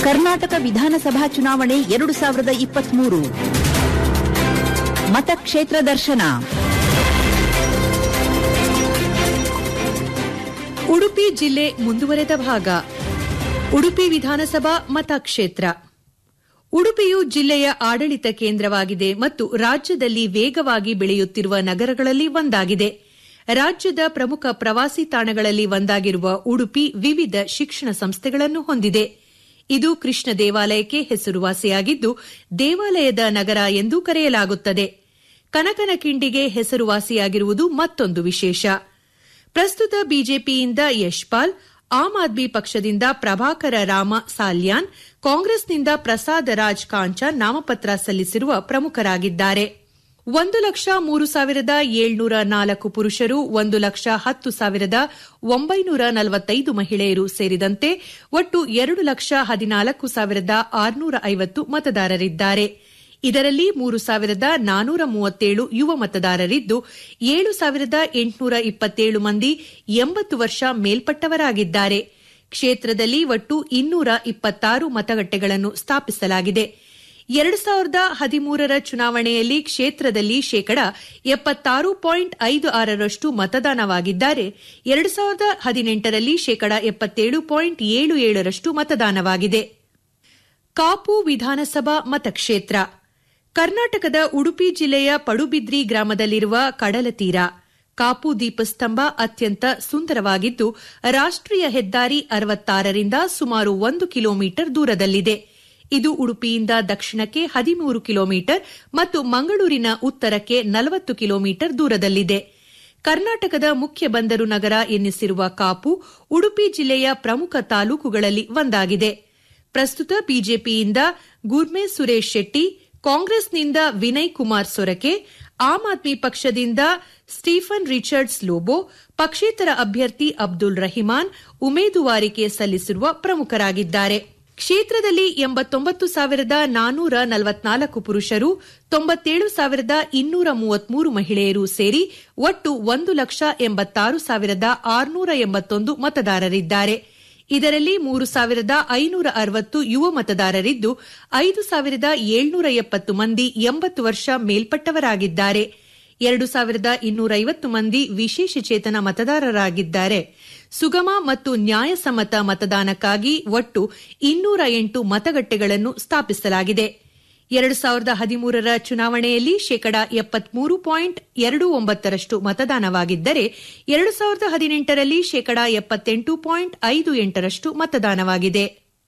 ಕರ್ನಾಟಕ ವಿಧಾನಸಭಾ ಚುನಾವಣೆ ಎರಡು ಸಾವಿರದ ಇಪ್ಪತ್ಮೂರು ಮತಕ್ಷೇತ್ರ ದರ್ಶನ ಉಡುಪಿ ಜಿಲ್ಲೆ ಮುಂದುವರೆದ ಭಾಗ ಉಡುಪಿ ವಿಧಾನಸಭಾ ಮತಕ್ಷೇತ್ರ ಉಡುಪಿಯು ಜಿಲ್ಲೆಯ ಆಡಳಿತ ಕೇಂದ್ರವಾಗಿದೆ ಮತ್ತು ರಾಜ್ಯದಲ್ಲಿ ವೇಗವಾಗಿ ಬೆಳೆಯುತ್ತಿರುವ ನಗರಗಳಲ್ಲಿ ಒಂದಾಗಿದೆ ರಾಜ್ಯದ ಪ್ರಮುಖ ಪ್ರವಾಸಿ ತಾಣಗಳಲ್ಲಿ ಒಂದಾಗಿರುವ ಉಡುಪಿ ವಿವಿಧ ಶಿಕ್ಷಣ ಸಂಸ್ಥೆಗಳನ್ನು ಹೊಂದಿದೆ ಇದು ಕೃಷ್ಣ ದೇವಾಲಯಕ್ಕೆ ಹೆಸರುವಾಸಿಯಾಗಿದ್ದು ದೇವಾಲಯದ ನಗರ ಎಂದು ಕರೆಯಲಾಗುತ್ತದೆ ಕನಕನಕಿಂಡಿಗೆ ಹೆಸರುವಾಸಿಯಾಗಿರುವುದು ಮತ್ತೊಂದು ವಿಶೇಷ ಪ್ರಸ್ತುತ ಬಿಜೆಪಿಯಿಂದ ಯಶ್ಪಾಲ್ ಆಮ್ ಆದ್ಮಿ ಪಕ್ಷದಿಂದ ಪ್ರಭಾಕರ ರಾಮ ಸಾಲ್ಯಾನ್ ಕಾಂಗ್ರೆಸ್ನಿಂದ ಪ್ರಸಾದ ರಾಜ್ ಕಾಂಚಾನ್ ನಾಮಪತ್ರ ಸಲ್ಲಿಸಿರುವ ಪ್ರಮುಖರಾಗಿದ್ದಾರೆ ಒಂದು ಲಕ್ಷ ಮೂರು ಸಾವಿರದ ಏಳ್ನೂರ ನಾಲ್ಕು ಪುರುಷರು ಒಂದು ಲಕ್ಷ ಹತ್ತು ಸಾವಿರದ ಒಂಬೈನೂರ ನಲವತ್ತೈದು ಮಹಿಳೆಯರು ಸೇರಿದಂತೆ ಒಟ್ಟು ಎರಡು ಲಕ್ಷ ಹದಿನಾಲ್ಕು ಸಾವಿರದ ಆರುನೂರ ಐವತ್ತು ಮತದಾರರಿದ್ದಾರೆ ಇದರಲ್ಲಿ ಮೂರು ಸಾವಿರದ ನಾನೂರ ಮೂವತ್ತೇಳು ಯುವ ಮತದಾರರಿದ್ದು ಏಳು ಸಾವಿರದ ಎಂಟುನೂರ ಇಪ್ಪತ್ತೇಳು ಮಂದಿ ಎಂಬತ್ತು ವರ್ಷ ಮೇಲ್ಪಟ್ಟವರಾಗಿದ್ದಾರೆ ಕ್ಷೇತ್ರದಲ್ಲಿ ಒಟ್ಟು ಇನ್ನೂರ ಇಪ್ಪತ್ತಾರು ಮತಗಟ್ಟೆಗಳನ್ನು ಸ್ಥಾಪಿಸಲಾಗಿದೆ ಎರಡು ಸಾವಿರದ ಹದಿಮೂರರ ಚುನಾವಣೆಯಲ್ಲಿ ಕ್ಷೇತ್ರದಲ್ಲಿ ಶೇಕಡ ಎಪ್ಪತ್ತಾರು ಪಾಯಿಂಟ್ ಐದು ಆರರಷ್ಟು ಮತದಾನವಾಗಿದ್ದರೆ ಎರಡು ಸಾವಿರದ ಹದಿನೆಂಟರಲ್ಲಿ ಶೇಕಡ ಎಪ್ಪತ್ತೇಳು ಪಾಯಿಂಟ್ ಏಳು ಏಳರಷ್ಟು ಮತದಾನವಾಗಿದೆ ಕಾಪು ವಿಧಾನಸಭಾ ಮತಕ್ಷೇತ್ರ ಕರ್ನಾಟಕದ ಉಡುಪಿ ಜಿಲ್ಲೆಯ ಪಡುಬಿದ್ರಿ ಗ್ರಾಮದಲ್ಲಿರುವ ಕಡಲತೀರ ಕಾಪು ದೀಪಸ್ತಂಭ ಅತ್ಯಂತ ಸುಂದರವಾಗಿದ್ದು ರಾಷ್ಟ್ರೀಯ ಹೆದ್ದಾರಿ ಅರವತ್ತಾರರಿಂದ ಸುಮಾರು ಒಂದು ಕಿಲೋಮೀಟರ್ ದೂರದಲ್ಲಿದೆ ಇದು ಉಡುಪಿಯಿಂದ ದಕ್ಷಿಣಕ್ಕೆ ಹದಿಮೂರು ಕಿಲೋಮೀಟರ್ ಮತ್ತು ಮಂಗಳೂರಿನ ಉತ್ತರಕ್ಕೆ ನಲವತ್ತು ಕಿಲೋಮೀಟರ್ ದೂರದಲ್ಲಿದೆ ಕರ್ನಾಟಕದ ಮುಖ್ಯ ಬಂದರು ನಗರ ಎನ್ನಿಸಿರುವ ಕಾಪು ಉಡುಪಿ ಜಿಲ್ಲೆಯ ಪ್ರಮುಖ ತಾಲೂಕುಗಳಲ್ಲಿ ಒಂದಾಗಿದೆ ಪ್ರಸ್ತುತ ಬಿಜೆಪಿಯಿಂದ ಗುರ್ಮೆ ಸುರೇಶ್ ಶೆಟ್ಟಿ ಕಾಂಗ್ರೆಸ್ನಿಂದ ವಿನಯ್ ಕುಮಾರ್ ಸೊರಕೆ ಆಮ್ ಆದ್ಮಿ ಪಕ್ಷದಿಂದ ಸ್ಟೀಫನ್ ರಿಚರ್ಡ್ಸ್ ಲೋಬೋ ಪಕ್ಷೇತರ ಅಭ್ಯರ್ಥಿ ಅಬ್ದುಲ್ ರಹಿಮಾನ್ ಉಮೇದುವಾರಿಕೆ ಸಲ್ಲಿಸಿರುವ ಪ್ರಮುಖರಾಗಿದ್ದಾರೆ ಕ್ಷೇತ್ರದಲ್ಲಿ ಎಂಬತ್ತೊಂಬತ್ತು ಸಾವಿರದ ನಾನೂರ ನಲವತ್ನಾಲ್ಕು ಪುರುಷರು ತೊಂಬತ್ತೇಳು ಸಾವಿರದ ಇನ್ನೂರ ಮೂವತ್ಮೂರು ಮಹಿಳೆಯರು ಸೇರಿ ಒಟ್ಟು ಒಂದು ಲಕ್ಷ ಎಂಬತ್ತಾರು ಸಾವಿರದ ಆರುನೂರ ಎಂಬತ್ತೊಂದು ಮತದಾರರಿದ್ದಾರೆ ಇದರಲ್ಲಿ ಮೂರು ಸಾವಿರದ ಐನೂರ ಅರವತ್ತು ಯುವ ಮತದಾರರಿದ್ದು ಐದು ಸಾವಿರದ ಏಳ್ನೂರ ಎಪ್ಪತ್ತು ಮಂದಿ ಎಂಬತ್ತು ವರ್ಷ ಮೇಲ್ಪಟ್ಟವರಾಗಿದ್ದಾರೆ ಎರಡು ಸಾವಿರದ ಇನ್ನೂರೈವತ್ತು ಮಂದಿ ವಿಶೇಷ ಚೇತನ ಮತದಾರರಾಗಿದ್ದಾರೆ ಸುಗಮ ಮತ್ತು ನ್ಯಾಯಸಮ್ಮತ ಮತದಾನಕ್ಕಾಗಿ ಒಟ್ಟು ಇನ್ನೂರ ಎಂಟು ಮತಗಟ್ಟೆಗಳನ್ನು ಸ್ಥಾಪಿಸಲಾಗಿದೆ ಎರಡು ಸಾವಿರದ ಹದಿಮೂರರ ಚುನಾವಣೆಯಲ್ಲಿ ಶೇಕಡ ಎಪ್ಪತ್ಮೂರು ಪಾಯಿಂಟ್ ಎರಡು ಒಂಬತ್ತರಷ್ಟು ಮತದಾನವಾಗಿದ್ದರೆ ಎರಡು ಸಾವಿರದ ಹದಿನೆಂಟರಲ್ಲಿ ಶೇಕಡ ಎಪ್ಪತ್ತೆಂಟು ಪಾಯಿಂಟ್ ಐದು ಎಂಟರಷ್ಟು ಮತದಾನವಾಗಿದೆ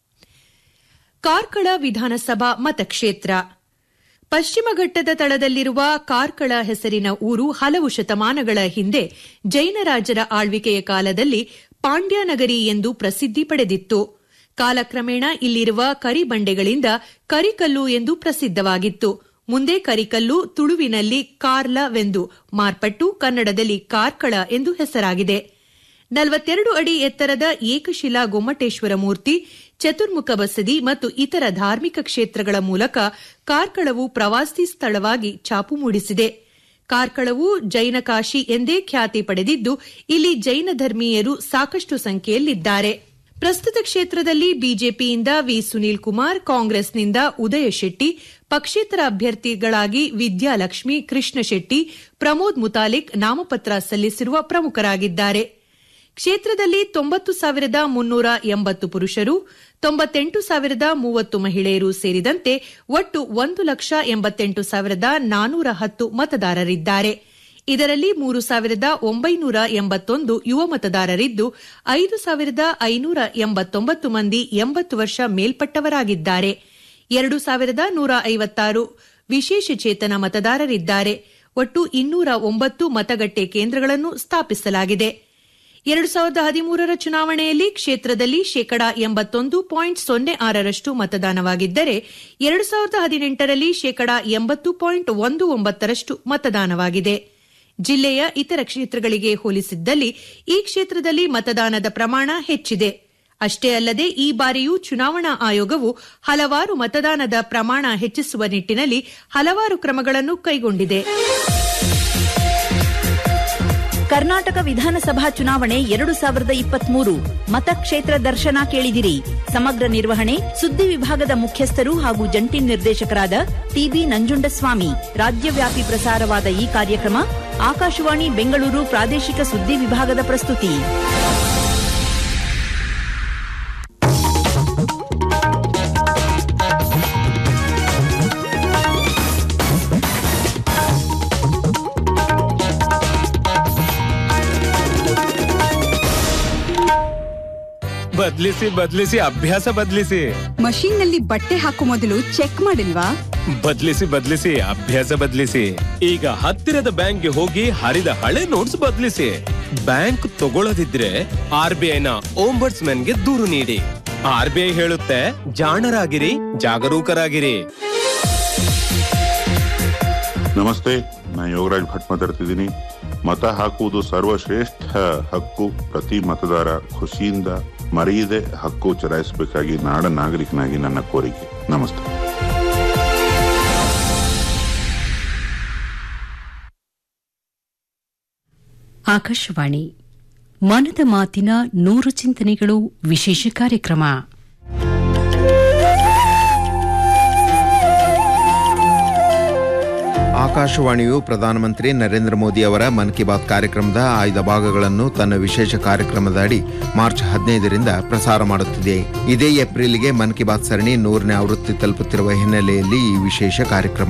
ಕಾರ್ಕಳ ವಿಧಾನಸಭಾ ಮತಕ್ಷೇತ್ರ ಪಶ್ಚಿಮ ಘಟ್ಟದ ತಳದಲ್ಲಿರುವ ಕಾರ್ಕಳ ಹೆಸರಿನ ಊರು ಹಲವು ಶತಮಾನಗಳ ಹಿಂದೆ ಜೈನರಾಜರ ಆಳ್ವಿಕೆಯ ಕಾಲದಲ್ಲಿ ಪಾಂಡ್ಯನಗರಿ ಎಂದು ಪ್ರಸಿದ್ಧಿ ಪಡೆದಿತ್ತು ಕಾಲಕ್ರಮೇಣ ಇಲ್ಲಿರುವ ಕರಿಬಂಡೆಗಳಿಂದ ಕರಿಕಲ್ಲು ಎಂದು ಪ್ರಸಿದ್ಧವಾಗಿತ್ತು ಮುಂದೆ ಕರಿಕಲ್ಲು ತುಳುವಿನಲ್ಲಿ ಕಾರ್ಲವೆಂದು ಮಾರ್ಪಟ್ಟು ಕನ್ನಡದಲ್ಲಿ ಕಾರ್ಕಳ ಎಂದು ಹೆಸರಾಗಿದೆ ನಲವತ್ತೆರಡು ಅಡಿ ಎತ್ತರದ ಏಕಶಿಲಾ ಗೊಮ್ಮಟೇಶ್ವರ ಮೂರ್ತಿ ಚತುರ್ಮುಖ ಬಸದಿ ಮತ್ತು ಇತರ ಧಾರ್ಮಿಕ ಕ್ಷೇತ್ರಗಳ ಮೂಲಕ ಕಾರ್ಕಳವು ಪ್ರವಾಸಿ ಸ್ಥಳವಾಗಿ ಛಾಪು ಮೂಡಿಸಿದೆ ಕಾರ್ಕಳವು ಜೈನ ಕಾಶಿ ಎಂದೇ ಖ್ಯಾತಿ ಪಡೆದಿದ್ದು ಇಲ್ಲಿ ಜೈನ ಧರ್ಮೀಯರು ಸಾಕಷ್ಟು ಸಂಖ್ಯೆಯಲ್ಲಿದ್ದಾರೆ ಪ್ರಸ್ತುತ ಕ್ಷೇತ್ರದಲ್ಲಿ ಬಿಜೆಪಿಯಿಂದ ವಿ ಸುನೀಲ್ ಕುಮಾರ್ ಕಾಂಗ್ರೆಸ್ನಿಂದ ಉದಯ ಶೆಟ್ಟಿ ಪಕ್ಷೇತರ ಅಭ್ಯರ್ಥಿಗಳಾಗಿ ವಿದ್ಯಾಲಕ್ಷ್ಮಿ ಕೃಷ್ಣ ಶೆಟ್ಟಿ ಪ್ರಮೋದ್ ಮುತಾಲಿಕ್ ನಾಮಪತ್ರ ಸಲ್ಲಿಸಿರುವ ಪ್ರಮುಖರಾಗಿದ್ದಾರೆ ಕ್ಷೇತ್ರದಲ್ಲಿ ತೊಂಬತ್ತು ಸಾವಿರದ ಮುನ್ನೂರ ಎಂಬತ್ತು ಪುರುಷರು ತೊಂಬತ್ತೆಂಟು ಸಾವಿರದ ಮೂವತ್ತು ಮಹಿಳೆಯರು ಸೇರಿದಂತೆ ಒಟ್ಟು ಒಂದು ಲಕ್ಷ ಎಂಬತ್ತೆಂಟು ಸಾವಿರದ ನಾನೂರ ಹತ್ತು ಮತದಾರರಿದ್ದಾರೆ ಇದರಲ್ಲಿ ಮೂರು ಸಾವಿರದ ಒಂಬೈನೂರ ಎಂಬತ್ತೊಂದು ಯುವ ಮತದಾರರಿದ್ದು ಐದು ಸಾವಿರದ ಐನೂರ ಎಂಬತ್ತೊಂಬತ್ತು ಮಂದಿ ಎಂಬತ್ತು ವರ್ಷ ಮೇಲ್ಪಟ್ಟವರಾಗಿದ್ದಾರೆ ಎರಡು ಸಾವಿರದ ನೂರ ಐವತ್ತಾರು ವಿಶೇಷ ಚೇತನ ಮತದಾರರಿದ್ದಾರೆ ಒಟ್ಟು ಇನ್ನೂರ ಒಂಬತ್ತು ಮತಗಟ್ಟೆ ಕೇಂದ್ರಗಳನ್ನು ಸ್ಥಾಪಿಸಲಾಗಿದೆ ಎರಡು ಸಾವಿರದ ಹದಿಮೂರರ ಚುನಾವಣೆಯಲ್ಲಿ ಕ್ಷೇತ್ರದಲ್ಲಿ ಶೇಕಡಾ ಎಂಬತ್ತೊಂದು ಪಾಯಿಂಟ್ ಸೊನ್ನೆ ಆರರಷ್ಟು ಮತದಾನವಾಗಿದ್ದರೆ ಎರಡು ಸಾವಿರದ ಹದಿನೆಂಟರಲ್ಲಿ ಶೇಕಡಾ ಎಂಬತ್ತು ಪಾಯಿಂಟ್ ಒಂದು ಒಂಬತ್ತರಷ್ಟು ಮತದಾನವಾಗಿದೆ ಜಿಲ್ಲೆಯ ಇತರ ಕ್ಷೇತ್ರಗಳಿಗೆ ಹೋಲಿಸಿದ್ದಲ್ಲಿ ಈ ಕ್ಷೇತ್ರದಲ್ಲಿ ಮತದಾನದ ಪ್ರಮಾಣ ಹೆಚ್ಚಿದೆ ಅಷ್ಟೇ ಅಲ್ಲದೆ ಈ ಬಾರಿಯೂ ಚುನಾವಣಾ ಆಯೋಗವು ಹಲವಾರು ಮತದಾನದ ಪ್ರಮಾಣ ಹೆಚ್ಚಿಸುವ ನಿಟ್ಟಿನಲ್ಲಿ ಹಲವಾರು ಕ್ರಮಗಳನ್ನು ಕೈಗೊಂಡಿದೆ ಕರ್ನಾಟಕ ವಿಧಾನಸಭಾ ಚುನಾವಣೆ ಎರಡು ಸಾವಿರದ ಇಪ್ಪತ್ಮೂರು ಮತಕ್ಷೇತ್ರ ದರ್ಶನ ಕೇಳಿದಿರಿ ಸಮಗ್ರ ನಿರ್ವಹಣೆ ಸುದ್ದಿ ವಿಭಾಗದ ಮುಖ್ಯಸ್ಥರು ಹಾಗೂ ಜಂಟಿ ನಿರ್ದೇಶಕರಾದ ಟಿಬಿ ನಂಜುಂಡಸ್ವಾಮಿ ರಾಜ್ಯವ್ಯಾಪಿ ಪ್ರಸಾರವಾದ ಈ ಕಾರ್ಯಕ್ರಮ ಆಕಾಶವಾಣಿ ಬೆಂಗಳೂರು ಪ್ರಾದೇಶಿಕ ಸುದ್ದಿ ವಿಭಾಗದ ಪ್ರಸ್ತುತಿ ಬದ್ಲಿಸಿ ಬದ್ಲಿಸಿ ಅಭ್ಯಾಸ ಬದ್ಲಿಸಿ ಮಷೀನ್ ನಲ್ಲಿ ಬಟ್ಟೆ ಹಾಕೋ ಮೊದಲು ಚೆಕ್ ಮಾಡಿಲ್ವಾ ಬದ್ಲಿಸಿ ಬದ್ಲಿಸಿ ಅಭ್ಯಾಸ ಬದ್ಲಿಸಿ ಈಗ ಹತ್ತಿರದ ಬ್ಯಾಂಕ್ಗೆ ಹೋಗಿ ಹರಿದ ಹಳೆ ನೋಟ್ಸ್ ಬದ್ಲಿಸಿ ಬ್ಯಾಂಕ್ ತಗೊಳ್ಳದಿದ್ರೆ ಆರ್ ಬಿ ಐನ ಗೆ ದೂರು ನೀಡಿ ಆರ್ ಬಿ ಐ ಹೇಳುತ್ತೆ ಜಾಣರಾಗಿರಿ ಜಾಗರೂಕರಾಗಿರಿ ನಮಸ್ತೆ ನಾನು ಯೋಗರಾಜ್ ಭಟ್ ಮಾತಾಡ್ತಿದ್ದೀನಿ ಮತ ಹಾಕುವುದು ಸರ್ವಶ್ರೇಷ್ಠ ಹಕ್ಕು ಪ್ರತಿ ಮತದಾರ ಖುಷಿಯಿಂದ ಮರೆಯದೆ ಹಕ್ಕು ಚಲಾಯಿಸಬೇಕಾಗಿ ನಾಡ ನಾಗರಿಕನಾಗಿ ನನ್ನ ಕೋರಿಕೆ ನಮಸ್ತೆ ಆಕಾಶವಾಣಿ ಮನದ ಮಾತಿನ ನೂರು ಚಿಂತನೆಗಳು ವಿಶೇಷ ಕಾರ್ಯಕ್ರಮ ಆಕಾಶವಾಣಿಯು ಪ್ರಧಾನಮಂತ್ರಿ ನರೇಂದ್ರ ಮೋದಿ ಅವರ ಮನ್ ಕಿ ಬಾತ್ ಕಾರ್ಯಕ್ರಮದ ಆಯ್ದ ಭಾಗಗಳನ್ನು ತನ್ನ ವಿಶೇಷ ಕಾರ್ಯಕ್ರಮದ ಅಡಿ ಮಾರ್ಚ್ ಹದಿನೈದರಿಂದ ಪ್ರಸಾರ ಮಾಡುತ್ತಿದೆ ಇದೇ ಏಪ್ರಿಲ್ಗೆ ಮನ್ ಕಿ ಬಾತ್ ಸರಣಿ ನೂರನೇ ಆವೃತ್ತಿ ತಲುಪುತ್ತಿರುವ ಹಿನ್ನೆಲೆಯಲ್ಲಿ ಈ ವಿಶೇಷ ಕಾರ್ಯಕ್ರಮ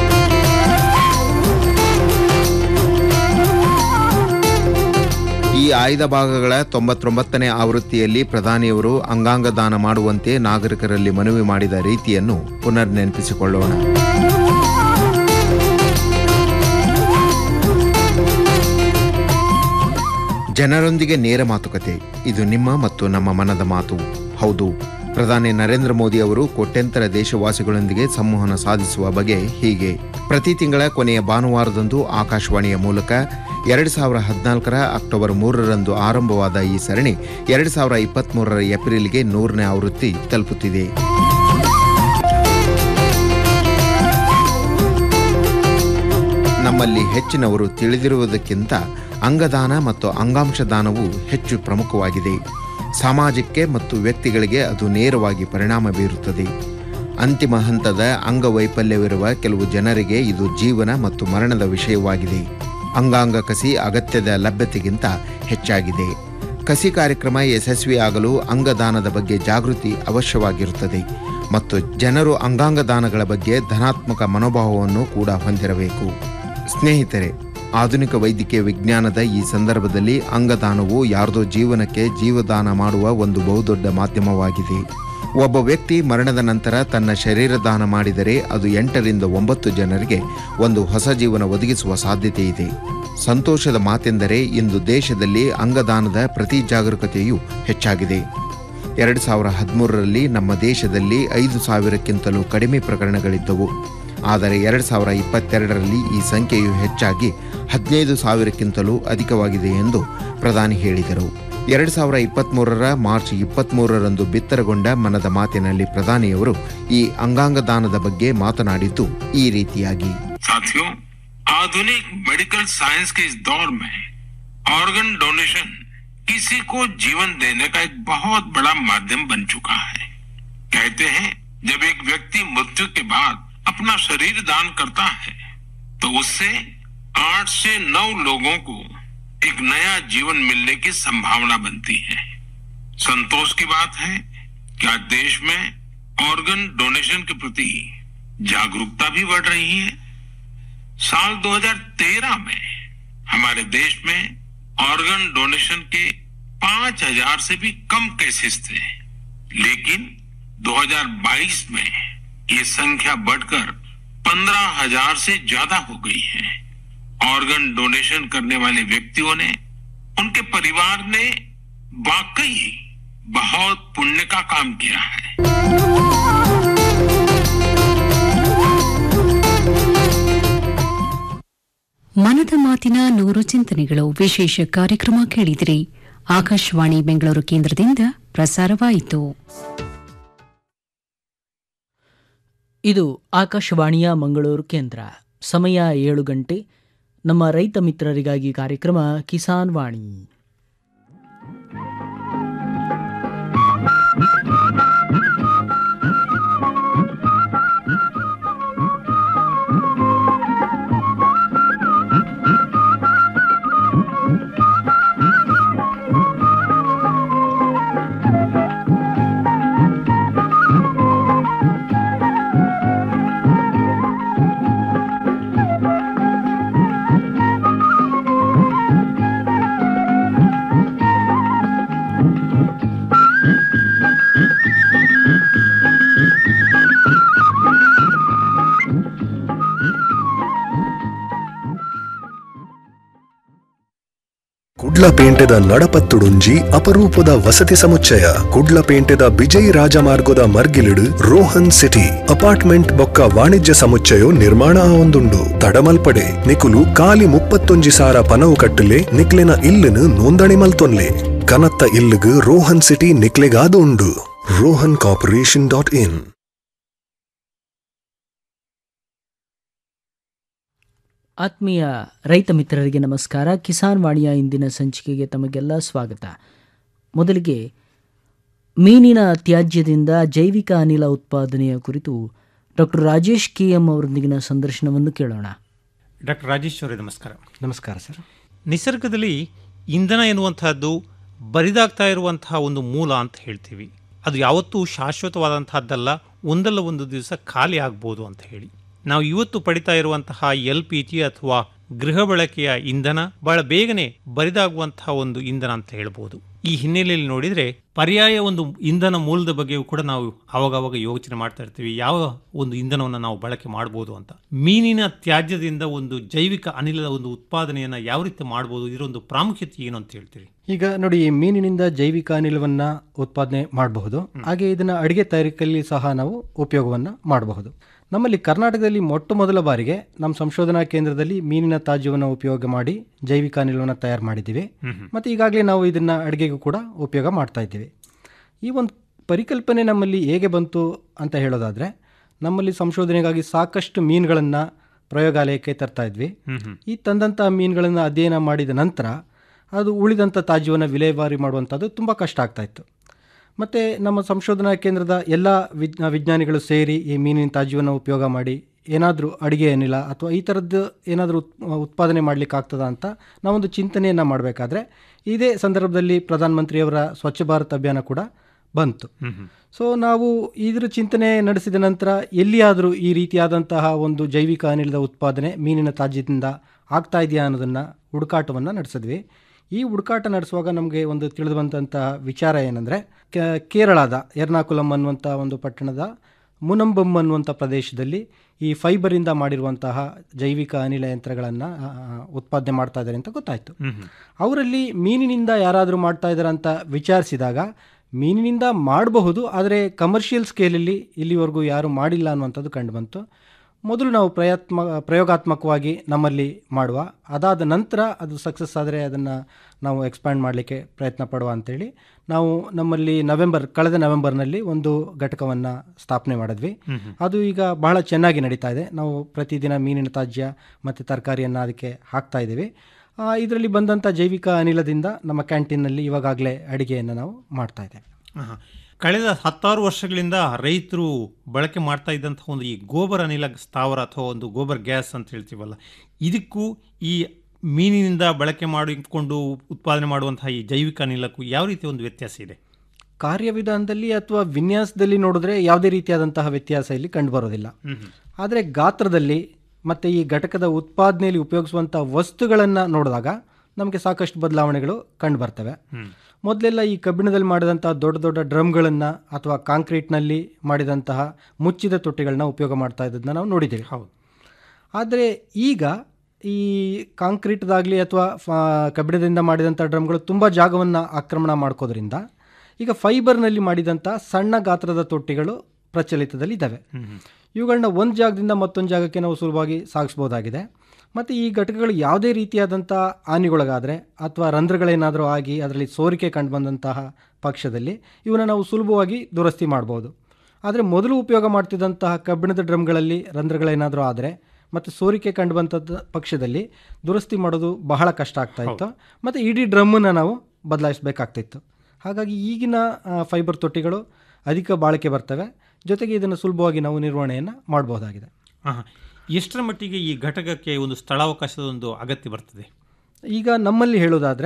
ಈ ಆಯ್ದ ಭಾಗಗಳ ತೊಂಬತ್ತೊಂಬತ್ತನೇ ಆವೃತ್ತಿಯಲ್ಲಿ ಪ್ರಧಾನಿಯವರು ಅಂಗಾಂಗ ದಾನ ಮಾಡುವಂತೆ ನಾಗರಿಕರಲ್ಲಿ ಮನವಿ ಮಾಡಿದ ರೀತಿಯನ್ನು ಪುನರ್ ನೆನಪಿಸಿಕೊಳ್ಳೋಣ ಜನರೊಂದಿಗೆ ನೇರ ಮಾತುಕತೆ ಇದು ನಿಮ್ಮ ಮತ್ತು ನಮ್ಮ ಮನದ ಮಾತು ಹೌದು ಪ್ರಧಾನಿ ನರೇಂದ್ರ ಮೋದಿ ಅವರು ಕೋಟ್ಯಂತರ ದೇಶವಾಸಿಗಳೊಂದಿಗೆ ಸಂವಹನ ಸಾಧಿಸುವ ಬಗೆ ಹೀಗೆ ಪ್ರತಿ ತಿಂಗಳ ಕೊನೆಯ ಭಾನುವಾರದಂದು ಆಕಾಶವಾಣಿಯ ಮೂಲಕ ಎರಡು ಸಾವಿರ ಹದಿನಾಲ್ಕರ ಅಕ್ಟೋಬರ್ ಮೂರರಂದು ಆರಂಭವಾದ ಈ ಸರಣಿ ಎರಡು ಸಾವಿರ ಇಪ್ಪತ್ಮೂರರ ಏಪ್ರಿಲ್ಗೆ ನೂರನೇ ಆವೃತ್ತಿ ತಲುಪುತ್ತಿದೆ ನಮ್ಮಲ್ಲಿ ಹೆಚ್ಚಿನವರು ತಿಳಿದಿರುವುದಕ್ಕಿಂತ ಅಂಗದಾನ ಮತ್ತು ಅಂಗಾಂಶ ದಾನವು ಹೆಚ್ಚು ಪ್ರಮುಖವಾಗಿದೆ ಸಮಾಜಕ್ಕೆ ಮತ್ತು ವ್ಯಕ್ತಿಗಳಿಗೆ ಅದು ನೇರವಾಗಿ ಪರಿಣಾಮ ಬೀರುತ್ತದೆ ಅಂತಿಮ ಹಂತದ ಅಂಗವೈಫಲ್ಯವಿರುವ ಕೆಲವು ಜನರಿಗೆ ಇದು ಜೀವನ ಮತ್ತು ಮರಣದ ವಿಷಯವಾಗಿದೆ ಅಂಗಾಂಗ ಕಸಿ ಅಗತ್ಯದ ಲಭ್ಯತೆಗಿಂತ ಹೆಚ್ಚಾಗಿದೆ ಕಸಿ ಕಾರ್ಯಕ್ರಮ ಯಶಸ್ವಿಯಾಗಲು ಅಂಗದಾನದ ಬಗ್ಗೆ ಜಾಗೃತಿ ಅವಶ್ಯವಾಗಿರುತ್ತದೆ ಮತ್ತು ಜನರು ಅಂಗಾಂಗ ದಾನಗಳ ಬಗ್ಗೆ ಧನಾತ್ಮಕ ಮನೋಭಾವವನ್ನು ಕೂಡ ಹೊಂದಿರಬೇಕು ಸ್ನೇಹಿತರೆ ಆಧುನಿಕ ವೈದ್ಯಕೀಯ ವಿಜ್ಞಾನದ ಈ ಸಂದರ್ಭದಲ್ಲಿ ಅಂಗದಾನವು ಯಾರದೋ ಜೀವನಕ್ಕೆ ಜೀವದಾನ ಮಾಡುವ ಒಂದು ಬಹುದೊಡ್ಡ ಮಾಧ್ಯಮವಾಗಿದೆ ಒಬ್ಬ ವ್ಯಕ್ತಿ ಮರಣದ ನಂತರ ತನ್ನ ಶರೀರ ದಾನ ಮಾಡಿದರೆ ಅದು ಎಂಟರಿಂದ ಒಂಬತ್ತು ಜನರಿಗೆ ಒಂದು ಹೊಸ ಜೀವನ ಒದಗಿಸುವ ಸಾಧ್ಯತೆ ಇದೆ ಸಂತೋಷದ ಮಾತೆಂದರೆ ಇಂದು ದೇಶದಲ್ಲಿ ಅಂಗದಾನದ ಪ್ರತಿ ಜಾಗರೂಕತೆಯೂ ಹೆಚ್ಚಾಗಿದೆ ಎರಡು ಸಾವಿರ ಹದಿಮೂರರಲ್ಲಿ ನಮ್ಮ ದೇಶದಲ್ಲಿ ಐದು ಸಾವಿರಕ್ಕಿಂತಲೂ ಕಡಿಮೆ ಪ್ರಕರಣಗಳಿದ್ದವು ಆದರೆ ಎರಡು ಸಾವಿರ ಇಪ್ಪತ್ತೆರಡರಲ್ಲಿ ಈ ಸಂಖ್ಯೆಯು ಹೆಚ್ಚಾಗಿ ಹದಿನೈದು ಸಾವಿರಕ್ಕಿಂತಲೂ ಅಧಿಕವಾಗಿದೆ ಎಂದು ಪ್ರಧಾನಿ ಹೇಳಿದರು ಎರಡು ಸಾವಿರ ಇಪ್ಪತ್ಮೂರರ ಮಾರ್ಚ್ ಇಪ್ಪತ್ಮೂರರಂದು ಬಿತ್ತರಗೊಂಡ ಮನದ ಮಾತಿನಲ್ಲಿ ಪ್ರಧಾನಿಯವರು ಈ ಅಂಗಾಂಗ ದಾನದ ಬಗ್ಗೆ ಮಾತನಾಡಿದ್ದು ಈ ರೀತಿಯಾಗಿ साथियों आधुनिक मेडिकल साइंस के इस दौर में ऑर्गन डोनेशन किसी को जीवन देने का एक बहुत बड़ा माध्यम बन चुका है कहते हैं जब एक व्यक्ति मृत्यु के बाद अपना शरीर दान करता है तो उससे आठ से नौ लोगों को एक नया जीवन मिलने की संभावना बनती है संतोष की बात है कि आज देश में ऑर्गन डोनेशन के प्रति जागरूकता भी बढ़ रही है साल 2013 में हमारे देश में ऑर्गन डोनेशन के 5000 से भी कम केसेस थे लेकिन 2022 में ये संख्या बढ़कर 15000 से ज्यादा हो गई है ऑर्गन डोनेशन करने वाले व्यक्तियों ने उनके परिवार ने वाकई बहुत पुण्य का काम किया है ಮನದ ಮಾತಿನ ನೂರು ಚಿಂತನೆಗಳು ವಿಶೇಷ ಕಾರ್ಯಕ್ರಮ ಕೇಳಿದಿರಿ ಆಕಾಶವಾಣಿ ಬೆಂಗಳೂರು ಕೇಂದ್ರದಿಂದ ಪ್ರಸಾರವಾಯಿತು ಇದು ಆಕಾಶವಾಣಿಯ ಮಂಗಳೂರು ಕೇಂದ್ರ ಸಮಯ ಏಳು ಗಂಟೆ ನಮ್ಮ ರೈತ ಮಿತ್ರರಿಗಾಗಿ ಕಾರ್ಯಕ್ರಮ ಕಿಸಾನ್ ವಾಣಿ ಕುಡ್ಲಪೇಂಟೆದ ನಡಪತ್ತುಡುಂಜಿ ಅಪರೂಪದ ವಸತಿ ಸಮುಚ್ಚಯ ಕುಡ್ಲಪೇಂಟೆದ ಬಿಜೈ ರಾಜಮಾರ್ಗದ ಮರ್ಗಿಲಿಡು ರೋಹನ್ ಸಿಟಿ ಅಪಾರ್ಟ್ಮೆಂಟ್ ಬೊಕ್ಕ ವಾಣಿಜ್ಯ ಸಮುಚ್ಚಯ ನಿರ್ಮಾಣ ಆವೊಂದುಂಡು ತಡಮಲ್ಪಡೆ ನಿಕುಲು ಕಾಲಿ ಮುಪ್ಪತ್ತೊಂಜಿ ಸಾರ ಪನವು ಕಟ್ಟಲೆ ನಿಕ್ಲೆನ ಇಲ್ಲುನು ನೋಂದಣಿ ಮಲ್ತೊನ್ಲೆ ಕನತ್ತ ಇಲ್ಲುಗು ರೋಹನ್ ಸಿಟಿ ನಿಕ್ಲೆಗಾದು ಉಂಡು ರೋಹನ್ ಕಾರ್ಪೊರೇಷನ್ ಡಾಟ್ ಇನ್ ಆತ್ಮೀಯ ರೈತ ಮಿತ್ರರಿಗೆ ನಮಸ್ಕಾರ ಕಿಸಾನ್ ವಾಣಿಯ ಇಂದಿನ ಸಂಚಿಕೆಗೆ ತಮಗೆಲ್ಲ ಸ್ವಾಗತ ಮೊದಲಿಗೆ ಮೀನಿನ ತ್ಯಾಜ್ಯದಿಂದ ಜೈವಿಕ ಅನಿಲ ಉತ್ಪಾದನೆಯ ಕುರಿತು ಡಾಕ್ಟರ್ ರಾಜೇಶ್ ಕೆ ಎಂ ಅವರೊಂದಿಗಿನ ಸಂದರ್ಶನವನ್ನು ಕೇಳೋಣ ಡಾಕ್ಟರ್ ರಾಜೇಶ್ ಅವರೇ ನಮಸ್ಕಾರ ನಮಸ್ಕಾರ ಸರ್ ನಿಸರ್ಗದಲ್ಲಿ ಇಂಧನ ಎನ್ನುವಂತಹದ್ದು ಬರಿದಾಗ್ತಾ ಇರುವಂತಹ ಒಂದು ಮೂಲ ಅಂತ ಹೇಳ್ತೀವಿ ಅದು ಯಾವತ್ತೂ ಶಾಶ್ವತವಾದಂತಹದ್ದಲ್ಲ ಒಂದಲ್ಲ ಒಂದು ದಿವಸ ಖಾಲಿ ಆಗ್ಬೋದು ಅಂತ ಹೇಳಿ ನಾವು ಇವತ್ತು ಪಡಿತಾ ಇರುವಂತಹ ಎಲ್ ಪಿ ಜಿ ಅಥವಾ ಗೃಹ ಬಳಕೆಯ ಇಂಧನ ಬಹಳ ಬೇಗನೆ ಬರಿದಾಗುವಂತಹ ಒಂದು ಇಂಧನ ಅಂತ ಹೇಳ್ಬೋದು ಈ ಹಿನ್ನೆಲೆಯಲ್ಲಿ ನೋಡಿದ್ರೆ ಪರ್ಯಾಯ ಒಂದು ಇಂಧನ ಮೂಲದ ಬಗ್ಗೆಯೂ ಕೂಡ ನಾವು ಅವಾಗವಾಗ ಯೋಚನೆ ಮಾಡ್ತಾ ಇರ್ತೀವಿ ಯಾವ ಒಂದು ಇಂಧನವನ್ನು ನಾವು ಬಳಕೆ ಮಾಡ್ಬೋದು ಅಂತ ಮೀನಿನ ತ್ಯಾಜ್ಯದಿಂದ ಒಂದು ಜೈವಿಕ ಅನಿಲದ ಒಂದು ಉತ್ಪಾದನೆಯನ್ನ ಯಾವ ರೀತಿ ಮಾಡ್ಬೋದು ಇದರ ಒಂದು ಪ್ರಾಮುಖ್ಯತೆ ಏನು ಅಂತ ಹೇಳ್ತೀರಿ ಈಗ ನೋಡಿ ಈ ಮೀನಿನಿಂದ ಜೈವಿಕ ಅನಿಲವನ್ನ ಉತ್ಪಾದನೆ ಮಾಡಬಹುದು ಹಾಗೆ ಇದನ್ನ ಅಡಿಗೆ ತಯಾರಿಕೆಯಲ್ಲಿ ಸಹ ನಾವು ಉಪಯೋಗವನ್ನ ಮಾಡಬಹುದು ನಮ್ಮಲ್ಲಿ ಕರ್ನಾಟಕದಲ್ಲಿ ಮೊಟ್ಟ ಮೊದಲ ಬಾರಿಗೆ ನಮ್ಮ ಸಂಶೋಧನಾ ಕೇಂದ್ರದಲ್ಲಿ ಮೀನಿನ ತ್ಯಾಜ್ಯವನ್ನು ಉಪಯೋಗ ಮಾಡಿ ಜೈವಿಕ ಅನಿಲವನ್ನು ತಯಾರು ಮಾಡಿದ್ದೀವಿ ಮತ್ತು ಈಗಾಗಲೇ ನಾವು ಇದನ್ನು ಅಡುಗೆಗೂ ಕೂಡ ಉಪಯೋಗ ಮಾಡ್ತಾ ಇದ್ದೀವಿ ಈ ಒಂದು ಪರಿಕಲ್ಪನೆ ನಮ್ಮಲ್ಲಿ ಹೇಗೆ ಬಂತು ಅಂತ ಹೇಳೋದಾದರೆ ನಮ್ಮಲ್ಲಿ ಸಂಶೋಧನೆಗಾಗಿ ಸಾಕಷ್ಟು ಮೀನುಗಳನ್ನು ಪ್ರಯೋಗಾಲಯಕ್ಕೆ ತರ್ತಾ ಇದ್ವಿ ಈ ತಂದಂಥ ಮೀನುಗಳನ್ನು ಅಧ್ಯಯನ ಮಾಡಿದ ನಂತರ ಅದು ಉಳಿದಂಥ ತ್ಯಾಜ್ಯವನ್ನು ವಿಲೇವಾರಿ ಮಾಡುವಂಥದ್ದು ತುಂಬ ಕಷ್ಟ ಆಗ್ತಾ ಇತ್ತು ಮತ್ತು ನಮ್ಮ ಸಂಶೋಧನಾ ಕೇಂದ್ರದ ಎಲ್ಲ ವಿಜ್ಞ ವಿಜ್ಞಾನಿಗಳು ಸೇರಿ ಈ ಮೀನಿನ ತ್ಯಾಜ್ಯವನ್ನು ಉಪಯೋಗ ಮಾಡಿ ಏನಾದರೂ ಅಡುಗೆ ಅನಿಲ ಅಥವಾ ಈ ಥರದ್ದು ಏನಾದರೂ ಉತ್ಪಾದನೆ ಮಾಡಲಿಕ್ಕೆ ಆಗ್ತದಾ ಅಂತ ನಾವೊಂದು ಚಿಂತನೆಯನ್ನು ಮಾಡಬೇಕಾದ್ರೆ ಇದೇ ಸಂದರ್ಭದಲ್ಲಿ ಪ್ರಧಾನಮಂತ್ರಿಯವರ ಸ್ವಚ್ಛ ಭಾರತ್ ಅಭಿಯಾನ ಕೂಡ ಬಂತು ಸೊ ನಾವು ಇದ್ರ ಚಿಂತನೆ ನಡೆಸಿದ ನಂತರ ಎಲ್ಲಿಯಾದರೂ ಈ ರೀತಿಯಾದಂತಹ ಒಂದು ಜೈವಿಕ ಅನಿಲದ ಉತ್ಪಾದನೆ ಮೀನಿನ ತ್ಯಾಜ್ಯದಿಂದ ಆಗ್ತಾ ಇದೆಯಾ ಅನ್ನೋದನ್ನು ಹುಡುಕಾಟವನ್ನು ನಡೆಸಿದ್ವಿ ಈ ಹುಡುಕಾಟ ನಡೆಸುವಾಗ ನಮಗೆ ಒಂದು ತಿಳಿದು ಬಂದಂತಹ ವಿಚಾರ ಏನಂದರೆ ಕೇರಳದ ಎರ್ನಾಕುಲಂ ಅನ್ನುವಂಥ ಒಂದು ಪಟ್ಟಣದ ಮುನಂಬಮ್ ಅನ್ನುವಂಥ ಪ್ರದೇಶದಲ್ಲಿ ಈ ಫೈಬರಿಂದ ಮಾಡಿರುವಂತಹ ಜೈವಿಕ ಅನಿಲ ಯಂತ್ರಗಳನ್ನು ಉತ್ಪಾದನೆ ಮಾಡ್ತಾ ಇದ್ದಾರೆ ಅಂತ ಗೊತ್ತಾಯಿತು ಅವರಲ್ಲಿ ಮೀನಿನಿಂದ ಯಾರಾದರೂ ಮಾಡ್ತಾ ಇದ್ದಾರೆ ಅಂತ ವಿಚಾರಿಸಿದಾಗ ಮೀನಿನಿಂದ ಮಾಡಬಹುದು ಆದರೆ ಕಮರ್ಷಿಯಲ್ ಸ್ಕೇಲಲ್ಲಿ ಇಲ್ಲಿವರೆಗೂ ಯಾರೂ ಮಾಡಿಲ್ಲ ಅನ್ನುವಂಥದ್ದು ಕಂಡು ಬಂತು ಮೊದಲು ನಾವು ಪ್ರಯತ್ನ ಪ್ರಯೋಗಾತ್ಮಕವಾಗಿ ನಮ್ಮಲ್ಲಿ ಮಾಡುವ ಅದಾದ ನಂತರ ಅದು ಸಕ್ಸಸ್ ಆದರೆ ಅದನ್ನು ನಾವು ಎಕ್ಸ್ಪ್ಯಾಂಡ್ ಮಾಡಲಿಕ್ಕೆ ಪ್ರಯತ್ನ ಪಡುವ ಅಂತೇಳಿ ನಾವು ನಮ್ಮಲ್ಲಿ ನವೆಂಬರ್ ಕಳೆದ ನವೆಂಬರ್ನಲ್ಲಿ ಒಂದು ಘಟಕವನ್ನು ಸ್ಥಾಪನೆ ಮಾಡಿದ್ವಿ ಅದು ಈಗ ಬಹಳ ಚೆನ್ನಾಗಿ ನಡೀತಾ ಇದೆ ನಾವು ಪ್ರತಿದಿನ ಮೀನಿನ ತ್ಯಾಜ್ಯ ಮತ್ತು ತರಕಾರಿಯನ್ನು ಅದಕ್ಕೆ ಹಾಕ್ತಾ ಇದ್ದೀವಿ ಇದರಲ್ಲಿ ಬಂದಂಥ ಜೈವಿಕ ಅನಿಲದಿಂದ ನಮ್ಮ ಕ್ಯಾಂಟೀನ್ನಲ್ಲಿ ಇವಾಗಲೇ ಅಡಿಗೆಯನ್ನು ನಾವು ಮಾಡ್ತಾ ಇದ್ದೇವೆ ಕಳೆದ ಹತ್ತಾರು ವರ್ಷಗಳಿಂದ ರೈತರು ಬಳಕೆ ಮಾಡ್ತಾ ಇದ್ದಂತಹ ಒಂದು ಈ ಗೋಬರ್ ಅನಿಲ ಸ್ಥಾವರ ಅಥವಾ ಒಂದು ಗೋಬರ್ ಗ್ಯಾಸ್ ಅಂತ ಹೇಳ್ತೀವಲ್ಲ ಇದಕ್ಕೂ ಈ ಮೀನಿನಿಂದ ಬಳಕೆ ಮಾಡಿಕೊಂಡು ಉತ್ಪಾದನೆ ಮಾಡುವಂತಹ ಈ ಜೈವಿಕ ಅನಿಲಕ್ಕೂ ಯಾವ ರೀತಿಯ ಒಂದು ವ್ಯತ್ಯಾಸ ಇದೆ ಕಾರ್ಯವಿಧಾನದಲ್ಲಿ ಅಥವಾ ವಿನ್ಯಾಸದಲ್ಲಿ ನೋಡಿದ್ರೆ ಯಾವುದೇ ರೀತಿಯಾದಂತಹ ವ್ಯತ್ಯಾಸ ಇಲ್ಲಿ ಕಂಡುಬರೋದಿಲ್ಲ ಆದರೆ ಗಾತ್ರದಲ್ಲಿ ಮತ್ತು ಈ ಘಟಕದ ಉತ್ಪಾದನೆಯಲ್ಲಿ ಉಪಯೋಗಿಸುವಂಥ ವಸ್ತುಗಳನ್ನು ನೋಡಿದಾಗ ನಮಗೆ ಸಾಕಷ್ಟು ಬದಲಾವಣೆಗಳು ಕಂಡು ಬರ್ತವೆ ಮೊದಲೆಲ್ಲ ಈ ಕಬ್ಬಿಣದಲ್ಲಿ ಮಾಡಿದಂತಹ ದೊಡ್ಡ ದೊಡ್ಡ ಡ್ರಮ್ಗಳನ್ನು ಅಥವಾ ಕಾಂಕ್ರೀಟ್ನಲ್ಲಿ ಮಾಡಿದಂತಹ ಮುಚ್ಚಿದ ತೊಟ್ಟಿಗಳನ್ನ ಉಪಯೋಗ ಮಾಡ್ತಾ ಇದ್ದದನ್ನ ನಾವು ನೋಡಿದ್ದೇವೆ ಹೌದು ಆದರೆ ಈಗ ಈ ಕಾಂಕ್ರೀಟ್ದಾಗಲಿ ಅಥವಾ ಕಬ್ಬಿಣದಿಂದ ಮಾಡಿದಂಥ ಡ್ರಮ್ಗಳು ತುಂಬ ಜಾಗವನ್ನು ಆಕ್ರಮಣ ಮಾಡ್ಕೋದ್ರಿಂದ ಈಗ ಫೈಬರ್ನಲ್ಲಿ ಮಾಡಿದಂಥ ಸಣ್ಣ ಗಾತ್ರದ ತೊಟ್ಟಿಗಳು ಪ್ರಚಲಿತದಲ್ಲಿ ಇದ್ದಾವೆ ಇವುಗಳನ್ನ ಒಂದು ಜಾಗದಿಂದ ಮತ್ತೊಂದು ಜಾಗಕ್ಕೆ ನಾವು ಸುಲಭವಾಗಿ ಸಾಗಿಸ್ಬೋದಾಗಿದೆ ಮತ್ತು ಈ ಘಟಕಗಳು ಯಾವುದೇ ರೀತಿಯಾದಂಥ ಹಾನಿಗೊಳಗಾದರೆ ಅಥವಾ ರಂಧ್ರಗಳೇನಾದರೂ ಆಗಿ ಅದರಲ್ಲಿ ಸೋರಿಕೆ ಕಂಡು ಬಂದಂತಹ ಪಕ್ಷದಲ್ಲಿ ಇವನ್ನ ನಾವು ಸುಲಭವಾಗಿ ದುರಸ್ತಿ ಮಾಡ್ಬೋದು ಆದರೆ ಮೊದಲು ಉಪಯೋಗ ಮಾಡ್ತಿದ್ದಂತಹ ಕಬ್ಬಿಣದ ಡ್ರಮ್ಗಳಲ್ಲಿ ರಂಧ್ರಗಳೇನಾದರೂ ಆದರೆ ಮತ್ತು ಸೋರಿಕೆ ಕಂಡು ಬಂತದ ಪಕ್ಷದಲ್ಲಿ ದುರಸ್ತಿ ಮಾಡೋದು ಬಹಳ ಕಷ್ಟ ಆಗ್ತಾ ಇತ್ತು ಮತ್ತು ಇಡೀ ಡ್ರಮ್ಮನ್ನು ನಾವು ಬದಲಾಯಿಸಬೇಕಾಗ್ತಿತ್ತು ಹಾಗಾಗಿ ಈಗಿನ ಆ, ಫೈಬರ್ ತೊಟ್ಟಿಗಳು ಅಧಿಕ ಬಾಳಿಕೆ ಬರ್ತವೆ ಜೊತೆಗೆ ಇದನ್ನು ಸುಲಭವಾಗಿ ನಾವು ನಿರ್ವಹಣೆಯನ್ನು ಮಾಡಬಹುದಾಗಿದೆ ಆಹಾ. ಎಷ್ಟರ ಮಟ್ಟಿಗೆ ಈ ಘಟಕಕ್ಕೆ ಒಂದು ಸ್ಥಳಾವಕಾಶದ ಒಂದು ಅಗತ್ಯ ಬರ್ತದೆ ಈಗ ನಮ್ಮಲ್ಲಿ ಹೇಳೋದಾದರೆ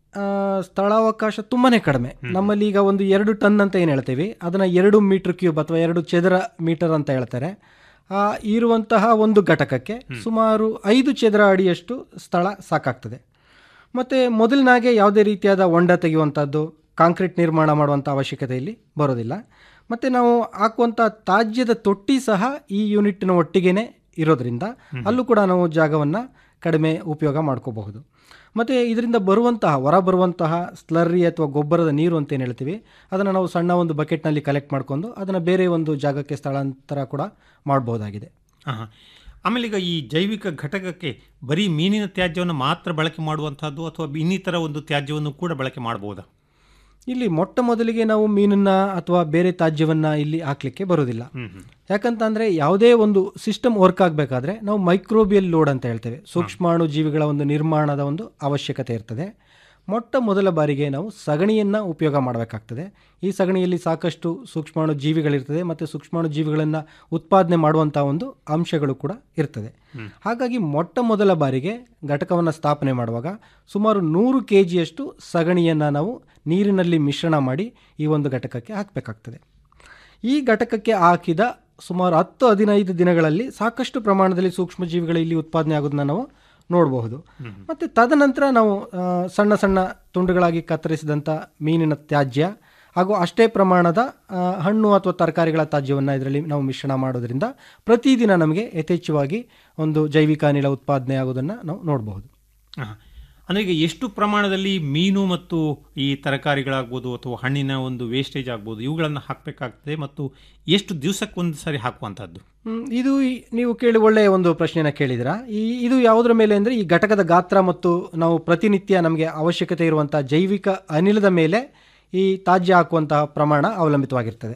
ಸ್ಥಳಾವಕಾಶ ತುಂಬಾ ಕಡಿಮೆ ನಮ್ಮಲ್ಲಿ ಈಗ ಒಂದು ಎರಡು ಟನ್ ಅಂತ ಏನು ಹೇಳ್ತೀವಿ ಅದನ್ನು ಎರಡು ಮೀಟರ್ ಕ್ಯೂಬ್ ಅಥವಾ ಎರಡು ಚದರ ಮೀಟರ್ ಅಂತ ಹೇಳ್ತಾರೆ ಆ ಇರುವಂತಹ ಒಂದು ಘಟಕಕ್ಕೆ ಸುಮಾರು ಐದು ಚದರ ಅಡಿಯಷ್ಟು ಸ್ಥಳ ಸಾಕಾಗ್ತದೆ ಮತ್ತು ಮೊದಲಿನಾಗೆ ಯಾವುದೇ ರೀತಿಯಾದ ಹೊಂಡ ತೆಗೆಯುವಂಥದ್ದು ಕಾಂಕ್ರೀಟ್ ನಿರ್ಮಾಣ ಮಾಡುವಂಥ ಅವಶ್ಯಕತೆ ಇಲ್ಲಿ ಬರೋದಿಲ್ಲ ಮತ್ತು ನಾವು ಹಾಕುವಂಥ ತಾಜ್ಯದ ತೊಟ್ಟಿ ಸಹ ಈ ಯೂನಿಟ್ನ ಒಟ್ಟಿಗೆನೇ ಇರೋದ್ರಿಂದ ಅಲ್ಲೂ ಕೂಡ ನಾವು ಜಾಗವನ್ನು ಕಡಿಮೆ ಉಪಯೋಗ ಮಾಡ್ಕೋಬಹುದು ಮತ್ತು ಇದರಿಂದ ಬರುವಂತಹ ಹೊರ ಬರುವಂತಹ ಸ್ಲರ್ರಿ ಅಥವಾ ಗೊಬ್ಬರದ ನೀರು ಅಂತ ಏನು ಹೇಳ್ತೀವಿ ಅದನ್ನು ನಾವು ಸಣ್ಣ ಒಂದು ಬಕೆಟ್ನಲ್ಲಿ ಕಲೆಕ್ಟ್ ಮಾಡ್ಕೊಂಡು ಅದನ್ನು ಬೇರೆ ಒಂದು ಜಾಗಕ್ಕೆ ಸ್ಥಳಾಂತರ ಕೂಡ ಮಾಡ್ಬೋದಾಗಿದೆ ಆಹಾ. ಆಮೇಲೆ ಈಗ ಈ ಜೈವಿಕ ಘಟಕಕ್ಕೆ ಬರೀ ಮೀನಿನ ತ್ಯಾಜ್ಯವನ್ನು ಮಾತ್ರ ಬಳಕೆ ಮಾಡುವಂತಹದ್ದು ಅಥವಾ ಇನ್ನಿತರ ಒಂದು ತ್ಯಾಜ್ಯವನ್ನು ಕೂಡ ಬಳಕೆ ಮಾಡಬಹುದಾ ಇಲ್ಲಿ ಮೊಟ್ಟ ಮೊದಲಿಗೆ ನಾವು ಮೀನನ್ನ ಅಥವಾ ಬೇರೆ ತ್ಯಾಜ್ಯವನ್ನ ಇಲ್ಲಿ ಹಾಕ್ಲಿಕ್ಕೆ ಬರೋದಿಲ್ಲ ಯಾಕಂತಂದ್ರೆ ಯಾವುದೇ ಒಂದು ಸಿಸ್ಟಮ್ ವರ್ಕ್ ಆಗಬೇಕಾದ್ರೆ ನಾವು ಮೈಕ್ರೋಬಿಯಲ್ ಲೋಡ್ ಅಂತ ಹೇಳ್ತೇವೆ ಸೂಕ್ಷ್ಮಾಣು ಜೀವಿಗಳ ಒಂದು ನಿರ್ಮಾಣದ ಒಂದು ಅವಶ್ಯಕತೆ ಇರ್ತದೆ ಮೊಟ್ಟ ಮೊದಲ ಬಾರಿಗೆ ನಾವು ಸಗಣಿಯನ್ನು ಉಪಯೋಗ ಮಾಡಬೇಕಾಗ್ತದೆ ಈ ಸಗಣಿಯಲ್ಲಿ ಸಾಕಷ್ಟು ಸೂಕ್ಷ್ಮಾಣು ಜೀವಿಗಳಿರ್ತದೆ ಮತ್ತು ಸೂಕ್ಷ್ಮಾಣು ಜೀವಿಗಳನ್ನು ಉತ್ಪಾದನೆ ಮಾಡುವಂಥ ಒಂದು ಅಂಶಗಳು ಕೂಡ ಇರ್ತದೆ ಹಾಗಾಗಿ ಮೊಟ್ಟ ಮೊದಲ ಬಾರಿಗೆ ಘಟಕವನ್ನು ಸ್ಥಾಪನೆ ಮಾಡುವಾಗ ಸುಮಾರು ನೂರು ಕೆ ಜಿಯಷ್ಟು ಸಗಣಿಯನ್ನು ನಾವು ನೀರಿನಲ್ಲಿ ಮಿಶ್ರಣ ಮಾಡಿ ಈ ಒಂದು ಘಟಕಕ್ಕೆ ಹಾಕಬೇಕಾಗ್ತದೆ ಈ ಘಟಕಕ್ಕೆ ಹಾಕಿದ ಸುಮಾರು ಹತ್ತು ಹದಿನೈದು ದಿನಗಳಲ್ಲಿ ಸಾಕಷ್ಟು ಪ್ರಮಾಣದಲ್ಲಿ ಸೂಕ್ಷ್ಮಜೀವಿಗಳು ಇಲ್ಲಿ ಉತ್ಪಾದನೆ ಆಗೋದನ್ನ ನಾವು ನೋಡಬಹುದು ಮತ್ತು ತದನಂತರ ನಾವು ಆ, ಸಣ್ಣ ಸಣ್ಣ ತುಂಡುಗಳಾಗಿ ಕತ್ತರಿಸಿದಂಥ ಮೀನಿನ ತ್ಯಾಜ್ಯ ಹಾಗೂ ಅಷ್ಟೇ ಪ್ರಮಾಣದ ಆ, ಹಣ್ಣು ಅಥವಾ ತರಕಾರಿಗಳ ತ್ಯಾಜ್ಯವನ್ನು ಇದರಲ್ಲಿ ನಾವು ಮಿಶ್ರಣ ಮಾಡೋದ್ರಿಂದ ಪ್ರತಿದಿನ ನಮಗೆ ಯಥೇಚ್ಛವಾಗಿ ಒಂದು ಜೈವಿಕ ಅನಿಲ ಉತ್ಪಾದನೆ ಆಗೋದನ್ನು ನಾವು ನೋಡಬಹುದು ಆಹಾ. ಅಂದ್ರೆ ಈಗ ಎಷ್ಟು ಪ್ರಮಾಣದಲ್ಲಿ ಮೀನು ಮತ್ತು ಈ ತರಕಾರಿಗಳಾಗ್ಬೋದು ಅಥವಾ ಹಣ್ಣಿನ ಒಂದು ವೇಸ್ಟೇಜ್ ಆಗ್ಬೋದು ಇವುಗಳನ್ನು ಹಾಕಬೇಕಾಗ್ತದೆ ಮತ್ತು ಎಷ್ಟು ದಿವಸಕ್ಕೊಂದು ಸಾರಿ ಹಾಕುವಂಥದ್ದು ಹ್ಮ್, ಇದು ಈ- ನೀವು ಕೇಳಿ ಒಳ್ಳೆಯ ಒಂದು ಪ್ರಶ್ನೆನ ಕೇಳಿದಿರಾ ಈ ಇದು ಯಾವುದರ ಮೇಲೆ ಅಂದರೆ ಈ ಘಟಕದ ಗಾತ್ರ ಮತ್ತು ನಾವು ಪ್ರತಿನಿತ್ಯ ನಮಗೆ ಅವಶ್ಯಕತೆ ಇರುವಂಥ ಜೈವಿಕ ಅನಿಲದ ಮೇಲೆ ಈ ತ್ಯಾಜ್ಯ ಹಾಕುವಂತಹ ಪ್ರಮಾಣ ಅವಲಂಬಿತವಾಗಿರ್ತದೆ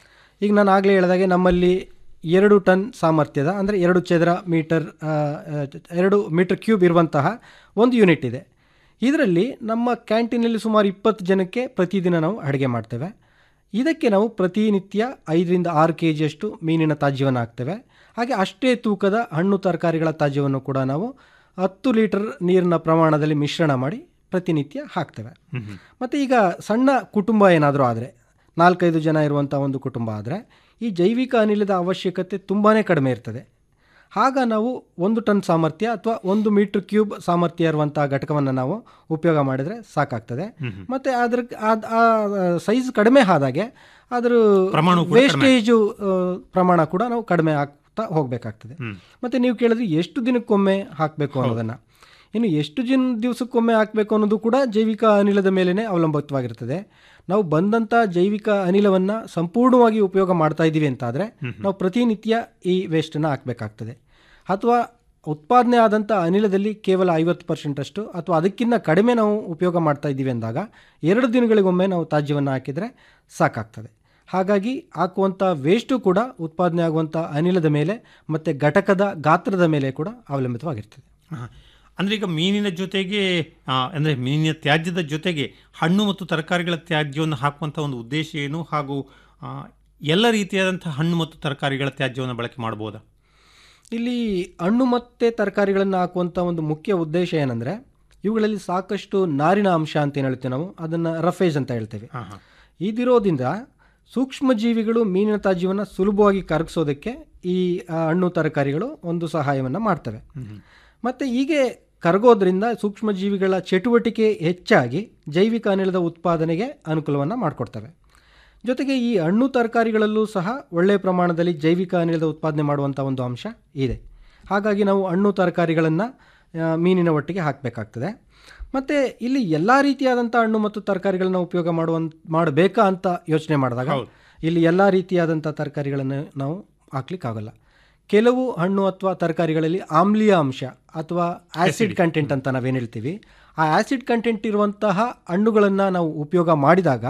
ಈಗ ನಾನು ಆಗಲೇ ಹೇಳಿದಾಗೆ ನಮ್ಮಲ್ಲಿ ಎರಡು ಟನ್ ಸಾಮರ್ಥ್ಯದ ಅಂದರೆ ಎರಡು ಚದರ ಮೀಟರ್ ಆ, ಆ, ಎರಡು ಮೀಟರ್ ಕ್ಯೂಬ್ ಇರುವಂತಹ ಒಂದು ಯೂನಿಟ್ ಇದೆ ಇದರಲ್ಲಿ ನಮ್ಮ ಕ್ಯಾಂಟೀನಲ್ಲಿ ಸುಮಾರು ಇಪ್ಪತ್ತು ಜನಕ್ಕೆ ಪ್ರತಿದಿನ ನಾವು ಅಡುಗೆ ಮಾಡ್ತೇವೆ ಇದಕ್ಕೆ ನಾವು ಪ್ರತಿನಿತ್ಯ ಐದರಿಂದ ಆರು ಕೆ ಜಿಯಷ್ಟು ಮೀನಿನ ತ್ಯಾಜ್ಯವನ್ನು ಹಾಕ್ತೇವೆ ಹಾಗೆ ಅಷ್ಟೇ ತೂಕದ ಹಣ್ಣು ತರಕಾರಿಗಳ ತ್ಯಾಜ್ಯವನ್ನು ಕೂಡ ನಾವು ಹತ್ತು ಲೀಟರ್ ನೀರಿನ ಪ್ರಮಾಣದಲ್ಲಿ ಮಿಶ್ರಣ ಮಾಡಿ ಪ್ರತಿನಿತ್ಯ ಹಾಕ್ತೇವೆ ಮತ್ತು ಈಗ ಸಣ್ಣ ಕುಟುಂಬ ಏನಾದರೂ ಆದರೆ ನಾಲ್ಕೈದು ಜನ ಇರುವಂಥ ಒಂದು ಕುಟುಂಬ ಆದರೆ ಈ ಜೈವಿಕ ಅನಿಲದ ಅವಶ್ಯಕತೆ ತುಂಬಾ ಕಡಿಮೆ ಇರ್ತದೆ ಆಗ ನಾವು ಒಂದು ಟನ್ ಸಾಮರ್ಥ್ಯ ಅಥವಾ ಒಂದು ಮೀಟರ್ ಕ್ಯೂಬ್ ಸಾಮರ್ಥ್ಯ ಇರುವಂಥ ಘಟಕವನ್ನು ನಾವು ಉಪಯೋಗ ಮಾಡಿದರೆ ಸಾಕಾಗ್ತದೆ ಮತ್ತು ಅದ್ರ ಅದ್- ಆ ಸೈಜ್ ಕಡಿಮೆ ಆದಾಗೆ ಅದರ ಪ್ರಮಾಣವು ಕೂಡ ಕಡಿಮೆ. ವೇಸ್ಟೇಜು ಪ್ರಮಾಣ ಕೂಡ ನಾವು ಕಡಿಮೆ ಆಗ್ತಾ ಹೋಗಬೇಕಾಗ್ತದೆ ಮತ್ತು ನೀವು ಕೇಳಿದ್ರೆ ಎಷ್ಟು ದಿನಕ್ಕೊಮ್ಮೆ ಹಾಕಬೇಕು ಅನ್ನೋದನ್ನು ಇನ್ನು ಎಷ್ಟು ಜನ ದಿವಸಕ್ಕೊಮ್ಮೆ ಹಾಕಬೇಕು ಅನ್ನೋದು ಕೂಡ ಜೈವಿಕ ಅನಿಲದ ಮೇಲೇ ಅವಲಂಬಿತವಾಗಿರ್ತದೆ ನಾವು ಬಂದಂಥ ಜೈವಿಕ ಅನಿಲವನ್ನು ಸಂಪೂರ್ಣವಾಗಿ ಉಪಯೋಗ ಮಾಡ್ತಾ ಇದ್ದೀವಿ ಅಂತಾದರೆ ನಾವು ಪ್ರತಿನಿತ್ಯ ಈ ವೇಸ್ಟನ್ನು ಹಾಕಬೇಕಾಗ್ತದೆ ಅಥವಾ ಉತ್ಪಾದನೆ ಆದಂಥ ಅನಿಲದಲ್ಲಿ ಕೇವಲ ಐವತ್ತು ಪರ್ಸೆಂಟಷ್ಟು ಅಥವಾ ಅದಕ್ಕಿಂತ ಕಡಿಮೆ ನಾವು ಉಪಯೋಗ ಮಾಡ್ತಾ ಇದ್ದೀವಿ ಅಂದಾಗ ಎರಡು ದಿನಗಳಿಗೊಮ್ಮೆ ನಾವು ತ್ಯಾಜ್ಯವನ್ನು ಹಾಕಿದರೆ ಸಾಕಾಗ್ತದೆ ಹಾಗಾಗಿ ಹಾಕುವಂಥ ವೇಸ್ಟು ಕೂಡ ಉತ್ಪಾದನೆ ಆಗುವಂಥ ಅನಿಲದ ಮೇಲೆ ಮತ್ತು ಘಟಕದ ಗಾತ್ರದ ಮೇಲೆ ಕೂಡ ಅವಲಂಬಿತವಾಗಿರ್ತದೆ ಆಹಾ. ಅಂದ್ರೆ ಈಗ ಮೀನಿನ ಜೊತೆಗೆ ಆ, ಅಂದ್ರೆ ಮೀನಿನ ತ್ಯಾಜ್ಯದ ಜೊತೆಗೆ ಹಣ್ಣು ಮತ್ತು ತರಕಾರಿಗಳ ತ್ಯಾಜ್ಯವನ್ನು ಹಾಕುವಂಥ ಒಂದು ಉದ್ದೇಶ ಏನು ಹಾಗೂ ಆ, ಎಲ್ಲ ರೀತಿಯಾದಂತಹ ಹಣ್ಣು ಮತ್ತು ತರಕಾರಿಗಳ ತ್ಯಾಜ್ಯವನ್ನು ಬಳಕೆ ಮಾಡಬಹುದಾ ಇಲ್ಲಿ ಹಣ್ಣು ಮತ್ತು ತರಕಾರಿಗಳನ್ನು ಹಾಕುವಂಥ ಒಂದು ಮುಖ್ಯ ಉದ್ದೇಶ ಏನಂದರೆ ಇವುಗಳಲ್ಲಿ ಸಾಕಷ್ಟು ನಾರಿನ ಅಂಶ ಅಂತ ಏನು ಹೇಳ್ತೀವಿ ನಾವು ಅದನ್ನು ರಫೇಜ್ ಅಂತ ಹೇಳ್ತೇವೆ ಇದಿರೋದ್ರಿಂದ ಸೂಕ್ಷ್ಮ ಜೀವಿಗಳು ಮೀನಿನ ತ್ಯಾಜ್ಯವನ್ನು ಸುಲಭವಾಗಿ ಕರಗಿಸೋದಕ್ಕೆ ಈ ಆ, ಹಣ್ಣು ತರಕಾರಿಗಳು ಒಂದು ಸಹಾಯವನ್ನು ಮಾಡ್ತವೆ ಮತ್ತು ಹೀಗೆ ಕರಗೋದ್ರಿಂದ ಸೂಕ್ಷ್ಮ ಜೀವಿಗಳ ಚಟುವಟಿಕೆ ಹೆಚ್ಚಾಗಿ ಜೈವಿಕ ಅನಿಲದ ಉತ್ಪಾದನೆಗೆ ಅನುಕೂಲವನ್ನು ಮಾಡಿಕೊಡ್ತವೆ ಜೊತೆಗೆ ಈ ಹಣ್ಣು ತರಕಾರಿಗಳಲ್ಲೂ ಸಹ ಒಳ್ಳೆಯ ಪ್ರಮಾಣದಲ್ಲಿ ಜೈವಿಕ ಅನಿಲದ ಉತ್ಪಾದನೆ ಮಾಡುವಂಥ ಒಂದು ಅಂಶ ಇದೆ ಹಾಗಾಗಿ ನಾವು ಹಣ್ಣು ತರಕಾರಿಗಳನ್ನು ಮೀನಿನ ಒಟ್ಟಿಗೆ ಹಾಕಬೇಕಾಗ್ತದೆ ಮತ್ತು ಇಲ್ಲಿ ಎಲ್ಲ ರೀತಿಯಾದಂಥ ಹಣ್ಣು ಮತ್ತು ತರಕಾರಿಗಳನ್ನ ಉಪಯೋಗ ಮಾಡುವಂತ ಮಾಡಬೇಕಾ ಅಂತ ಯೋಚನೆ ಮಾಡಿದಾಗ ಇಲ್ಲಿ ಎಲ್ಲ ರೀತಿಯಾದಂಥ ತರಕಾರಿಗಳನ್ನು ನಾವು ಹಾಕ್ಲಿಕ್ಕಾಗಲ್ಲ ಕೆಲವು ಹಣ್ಣು ಅಥವಾ ತರಕಾರಿಗಳಲ್ಲಿ ಆಮ್ಲೀಯ ಅಂಶ ಅಥವಾ ಆಸಿಡ್ ಕಂಟೆಂಟ್ ಅಂತ ನಾವೇನು ಹೇಳ್ತೀವಿ ಆ ಆಸಿಡ್ ಕಂಟೆಂಟ್ ಇರುವಂತಹ ಹಣ್ಣುಗಳನ್ನು ನಾವು ಉಪಯೋಗ ಮಾಡಿದಾಗ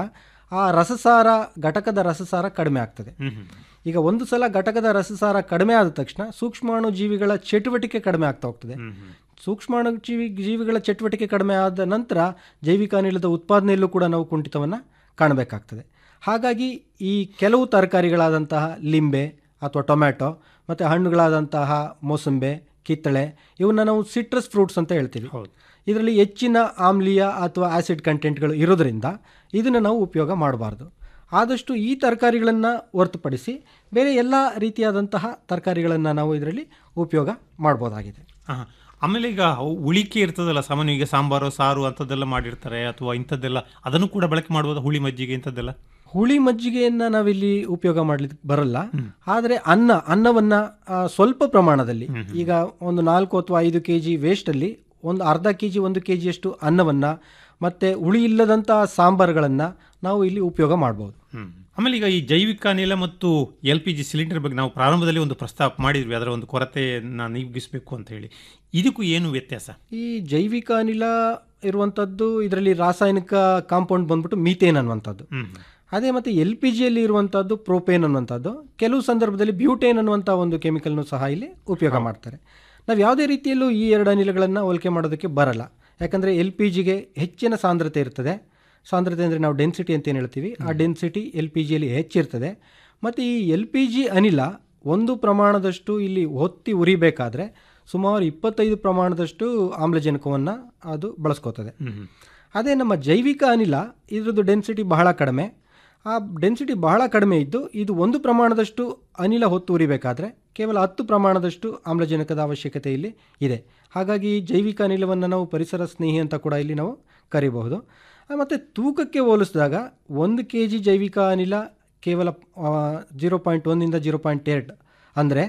ಆ ರಸಸಾರ ಘಟಕದ ರಸಸಾರ ಕಡಿಮೆ ಆಗ್ತದೆ ಈಗ ಒಂದು ಸಲ ಘಟಕದ ರಸಸಾರ ಕಡಿಮೆ ಆದ ತಕ್ಷಣ ಸೂಕ್ಷ್ಮಾಣು ಜೀವಿಗಳ ಚಟುವಟಿಕೆ ಕಡಿಮೆ ಆಗ್ತಾ ಹೋಗ್ತದೆ ಸೂಕ್ಷ್ಮಾಣು ಜೀವಿ ಜೀವಿಗಳ ಚಟುವಟಿಕೆ ಕಡಿಮೆ ಆದ ನಂತರ ಜೈವಿಕ ಅನಿಲದ ಉತ್ಪಾದನೆಯಲ್ಲೂ ಕೂಡ ನಾವು ಕುಂಠಿತವನ್ನು ಕಾಣಬೇಕಾಗ್ತದೆ ಹಾಗಾಗಿ ಈ ಕೆಲವು ತರಕಾರಿಗಳಾದಂತಹ ಲಿಂಬೆ ಅಥವಾ ಟೊಮ್ಯಾಟೊ ಮತ್ತು ಹಣ್ಣುಗಳಾದಂತಹ ಮೋಸಂಬೆ ಕಿತ್ತಳೆ ಇವನ್ನ ನಾವು ಸಿಟ್ರಸ್ ಫ್ರೂಟ್ಸ್ ಅಂತ ಹೇಳ್ತೀವಿ ಇದರಲ್ಲಿ ಹೆಚ್ಚಿನ ಆಮ್ಲೀಯ ಅಥವಾ ಆಸಿಡ್ ಕಂಟೆಂಟ್ಗಳು ಇರೋದ್ರಿಂದ ಇದನ್ನು ನಾವು ಉಪಯೋಗ ಮಾಡಬಾರ್ದು ಆದಷ್ಟು ಈ ತರಕಾರಿಗಳನ್ನು ಹೊರತುಪಡಿಸಿ ಬೇರೆ ಎಲ್ಲ ರೀತಿಯಾದಂತಹ ತರಕಾರಿಗಳನ್ನು ನಾವು ಇದರಲ್ಲಿ ಉಪಯೋಗ ಮಾಡ್ಬೋದಾಗಿದೆ ಆಹಾ. ಆಮೇಲೆ ಈಗ ಅವು ಉಳಿಕೆ ಇರ್ತದಲ್ಲ ಸಾಮಾನ್ಯ ಈಗ ಸಾಂಬಾರು ಸಾರು ಅಂಥದ್ದೆಲ್ಲ ಮಾಡಿರ್ತಾರೆ ಅಥವಾ ಇಂಥದ್ದೆಲ್ಲ ಅದನ್ನು ಕೂಡ ಬಳಕೆ ಮಾಡ್ಬೋದು ಹುಳಿ ಮಜ್ಜಿಗೆ ಇಂಥದ್ದೆಲ್ಲ ಹುಳಿ ಮಜ್ಜಿಗೆಯನ್ನು ನಾವಿಲ್ಲಿ ಉಪಯೋಗ ಮಾಡ್ಲಿಕ್ಕೆ ಬರಲ್ಲ ಆದರೆ ಅನ್ನ ಅನ್ನವನ್ನ ಆ, ಸ್ವಲ್ಪ ಪ್ರಮಾಣದಲ್ಲಿ ಈಗ ಒಂದು ನಾಲ್ಕು ಅಥವಾ ಐದು ಕೆ ಜಿ ವೇಸ್ಟಲ್ಲಿ ಒಂದು ಅರ್ಧ ಕೆ ಜಿ ಒಂದು ಕೆ ಜಿಯಷ್ಟು ಅನ್ನವನ್ನು ಮತ್ತು ಹುಳಿ ಇಲ್ಲದಂತಹ ಸಾಂಬಾರುಗಳನ್ನು ನಾವು ಇಲ್ಲಿ ಉಪಯೋಗ ಮಾಡ್ಬೋದು ಆಮೇಲೆ ಈಗ ಈ ಜೈವಿಕ ಅನಿಲ ಮತ್ತು ಎಲ್ ಪಿ ಜಿ ಸಿಲಿಂಡರ್ ಬಗ್ಗೆ ನಾವು ಪ್ರಾರಂಭದಲ್ಲಿ ಒಂದು ಪ್ರಸ್ತಾಪ ಮಾಡಿದ್ವಿ ಅದರ ಒಂದು ಕೊರತೆಯನ್ನು ನೀಗಿಸಬೇಕು ಅಂತ ಹೇಳಿ ಇದಕ್ಕೂ ಏನು ವ್ಯತ್ಯಾಸ ಈ ಜೈವಿಕ ಅನಿಲ ಇರುವಂಥದ್ದು ಇದರಲ್ಲಿ ರಾಸಾಯನಿಕ ಕಾಂಪೌಂಡ್ ಬಂದ್ಬಿಟ್ಟು ಮೀಥೇನ್ ಅನ್ನುವಂಥದ್ದು ಅದೇ ಮತ್ತು ಎಲ್ ಪಿ ಜಿಯಲ್ಲಿ ಇರುವಂಥದ್ದು ಪ್ರೋಪೇನ್ ಅನ್ನುವಂಥದ್ದು ಕೆಲವು ಸಂದರ್ಭದಲ್ಲಿ ಬ್ಯೂಟೇನ್ ಅನ್ನುವಂಥ ಒಂದು ಕೆಮಿಕಲ್ನು ಸಹ ಇಲ್ಲಿ ಉಪಯೋಗ ಮಾಡ್ತಾರೆ ನಾವು ಯಾವುದೇ ರೀತಿಯಲ್ಲೂ ಈ ಎರಡು ಅನಿಲಗಳನ್ನು ಹೋಲಿಕೆ ಮಾಡೋದಕ್ಕೆ ಬರಲ್ಲ ಯಾಕಂದರೆ ಎಲ್ ಪಿ ಜಿಗೆ ಹೆಚ್ಚಿನ ಸಾಂದ್ರತೆ ಇರ್ತದೆ ಸಾಂದ್ರತೆ ಅಂದರೆ ನಾವು ಡೆನ್ಸಿಟಿ ಅಂತ ಏನು ಹೇಳ್ತೀವಿ ಆ ಡೆನ್ಸಿಟಿ ಎಲ್ ಪಿ ಜಿಯಲ್ಲಿ ಹೆಚ್ಚಿರ್ತದೆ ಮತ್ತು ಈ ಎಲ್ ಪಿ ಜಿ ಅನಿಲ ಒಂದು ಪ್ರಮಾಣದಷ್ಟು ಇಲ್ಲಿ ಹೊತ್ತಿ ಉರಿಬೇಕಾದ್ರೆ ಸುಮಾರು ಇಪ್ಪತ್ತೈದು ಪ್ರಮಾಣದಷ್ಟು ಆಮ್ಲಜನಕವನ್ನು ಅದು ಬಳಸ್ಕೋತದೆ ಅದೇ ನಮ್ಮ ಜೈವಿಕ ಅನಿಲ ಇದ್ರದ್ದು ಡೆನ್ಸಿಟಿ ಬಹಳ ಕಡಿಮೆ ಆ ಡೆನ್ಸಿಟಿ ಬಹಳ ಕಡಿಮೆ ಇದ್ದು ಇದು ಒಂದು ಪ್ರಮಾಣದಷ್ಟು ಅನಿಲ ಹೊತ್ತು ಉರಿಬೇಕಾದ್ರೆ ಕೇವಲ ಹತ್ತು ಪ್ರಮಾಣದಷ್ಟು ಆಮ್ಲಜನಕದ ಅವಶ್ಯಕತೆ ಇಲ್ಲಿ ಇದೆ ಹಾಗಾಗಿ ಜೈವಿಕ ಅನಿಲವನ್ನು ನಾವು ಪರಿಸರ ಸ್ನೇಹಿ ಅಂತ ಕೂಡ ಇಲ್ಲಿ ನಾವು ಕರಿಬಹುದು ಮತ್ತು ತೂಕಕ್ಕೆ ಹೋಲಿಸಿದಾಗ ಒಂದು ಕೆ ಜಿ ಜೈವಿಕ ಅನಿಲ ಕೇವಲ ಜೀರೋ ಪಾಯಿಂಟ್ ಒಂದಿಂದ ಜೀರೋ ಪಾಯಿಂಟ್ ಎರಡು ಅಂದರೆ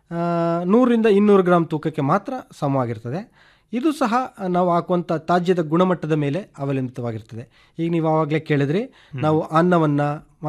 ನೂರರಿಂದ ಇನ್ನೂರು ಗ್ರಾಮ್ ತೂಕಕ್ಕೆ ಮಾತ್ರ ಸಮವಾಗಿರ್ತದೆ ಇದು ಸಹ ನಾವು ಹಾಕುವಂಥ ತಾಜ್ಯದ ಗುಣಮಟ್ಟದ ಮೇಲೆ ಅವಲಂಬಿತವಾಗಿರ್ತದೆ ಈಗ ನೀವು ಆವಾಗಲೇ ಕೇಳಿದ್ರಿ ನಾವು ಅನ್ನವನ್ನು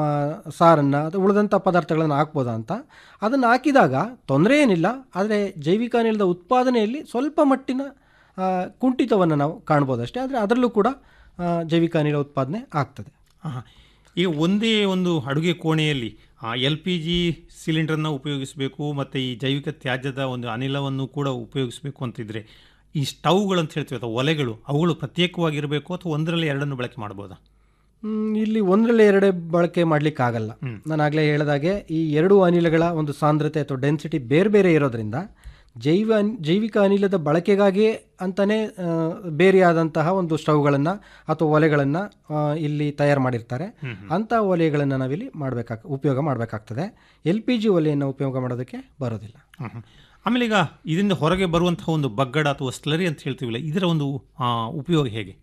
ಸಾರನ್ನು ಅಥವಾ ಉಳಿದಂಥ ಪದಾರ್ಥಗಳನ್ನು ಹಾಕ್ಬೋದಾ ಅಂತ ಅದನ್ನು ಹಾಕಿದಾಗ ತೊಂದರೆ ಏನಿಲ್ಲ ಆದರೆ ಜೈವಿಕ ಅನಿಲದ ಉತ್ಪಾದನೆಯಲ್ಲಿ ಸ್ವಲ್ಪ ಮಟ್ಟಿನ ಆ, ಕುಂಠಿತವನ್ನು ನಾವು ಕಾಣ್ಬೋದಷ್ಟೇ ಆದರೆ ಅದರಲ್ಲೂ ಕೂಡ ಆ, ಜೈವಿಕ ಅನಿಲ ಉತ್ಪಾದನೆ ಆಗ್ತದೆ ಆಹಾ. ಈಗ ಒಂದೇ ಒಂದು ಅಡುಗೆ ಕೋಣೆಯಲ್ಲಿ ಎಲ್ ಪಿ ಜಿ ಸಿಲಿಂಡರ್ನ ಉಪಯೋಗಿಸಬೇಕು ಮತ್ತು ಈ ಜೈವಿಕ ತ್ಯಾಜ್ಯದ ಒಂದು ಅನಿಲವನ್ನು ಕೂಡ ಉಪಯೋಗಿಸಬೇಕು ಅಂತಿದ್ರೆ ಈ ಸ್ಟವ್ಗಳು ಅಂತ ಹೇಳ್ತೀವಿ ಅಥವಾ ಒಲೆಗಳು ಅವುಗಳು ಪ್ರತ್ಯೇಕವಾಗಿರಬೇಕು ಅಥವಾ ಒಂದರಲ್ಲಿ ಎರಡನ್ನು ಬಳಕೆ ಮಾಡ್ಬೋದಾ ಮ್, ಇಲ್ಲಿ ಒಂದರಲ್ಲಿ ಎರಡೇ ಬಳಕೆ ಮಾಡ್ಲಿಕ್ಕೆ ಆಗಲ್ಲ ನಾನು ಆಗಲೇ ಹೇಳಿದಾಗೆ ಈ ಎರಡು ಅನಿಲಗಳ ಒಂದು ಸಾಂದ್ರತೆ ಅಥವಾ ಡೆನ್ಸಿಟಿ ಬೇರೆ ಬೇರೆ ಇರೋದ್ರಿಂದ ಜೈವ ಅನ್- ಜೈವಿಕ ಅನಿಲದ ಬಳಕೆಗಾಗಿ ಅಂತಲೇ ಬೇರೆಯಾದಂತಹ ಒಂದು ಸ್ಟವ್ಗಳನ್ನು ಅಥವಾ ಒಲೆಗಳನ್ನು ಇಲ್ಲಿ ತಯಾರು ಮಾಡಿರ್ತಾರೆ ಅಂಥ ಒಲೆಗಳನ್ನು ನಾವಿಲ್ಲಿ ಮಾಡಬೇಕಾಗ ಉಪಯೋಗ ಮಾಡಬೇಕಾಗ್ತದೆ ಎಲ್ ಪಿ ಜಿ ಒಲೆಯನ್ನು ಉಪಯೋಗ ಮಾಡೋದಕ್ಕೆ ಬರೋದಿಲ್ಲ ಹ್ಮ್. ಆಮೇಲೆ ಈಗ ಇದರಿಂದ ಹೊರಗೆ ಬರುವಂತಹ ಒಂದು ಬಗ್ಗಡ ಅಥವಾ ಸ್ಲರಿ ಅಂತ ಹೇಳ್ತೀವಿಲ್ಲ ಇದರ ಒಂದು ಆ, ಉಪಯೋಗ ಹೇಗೆ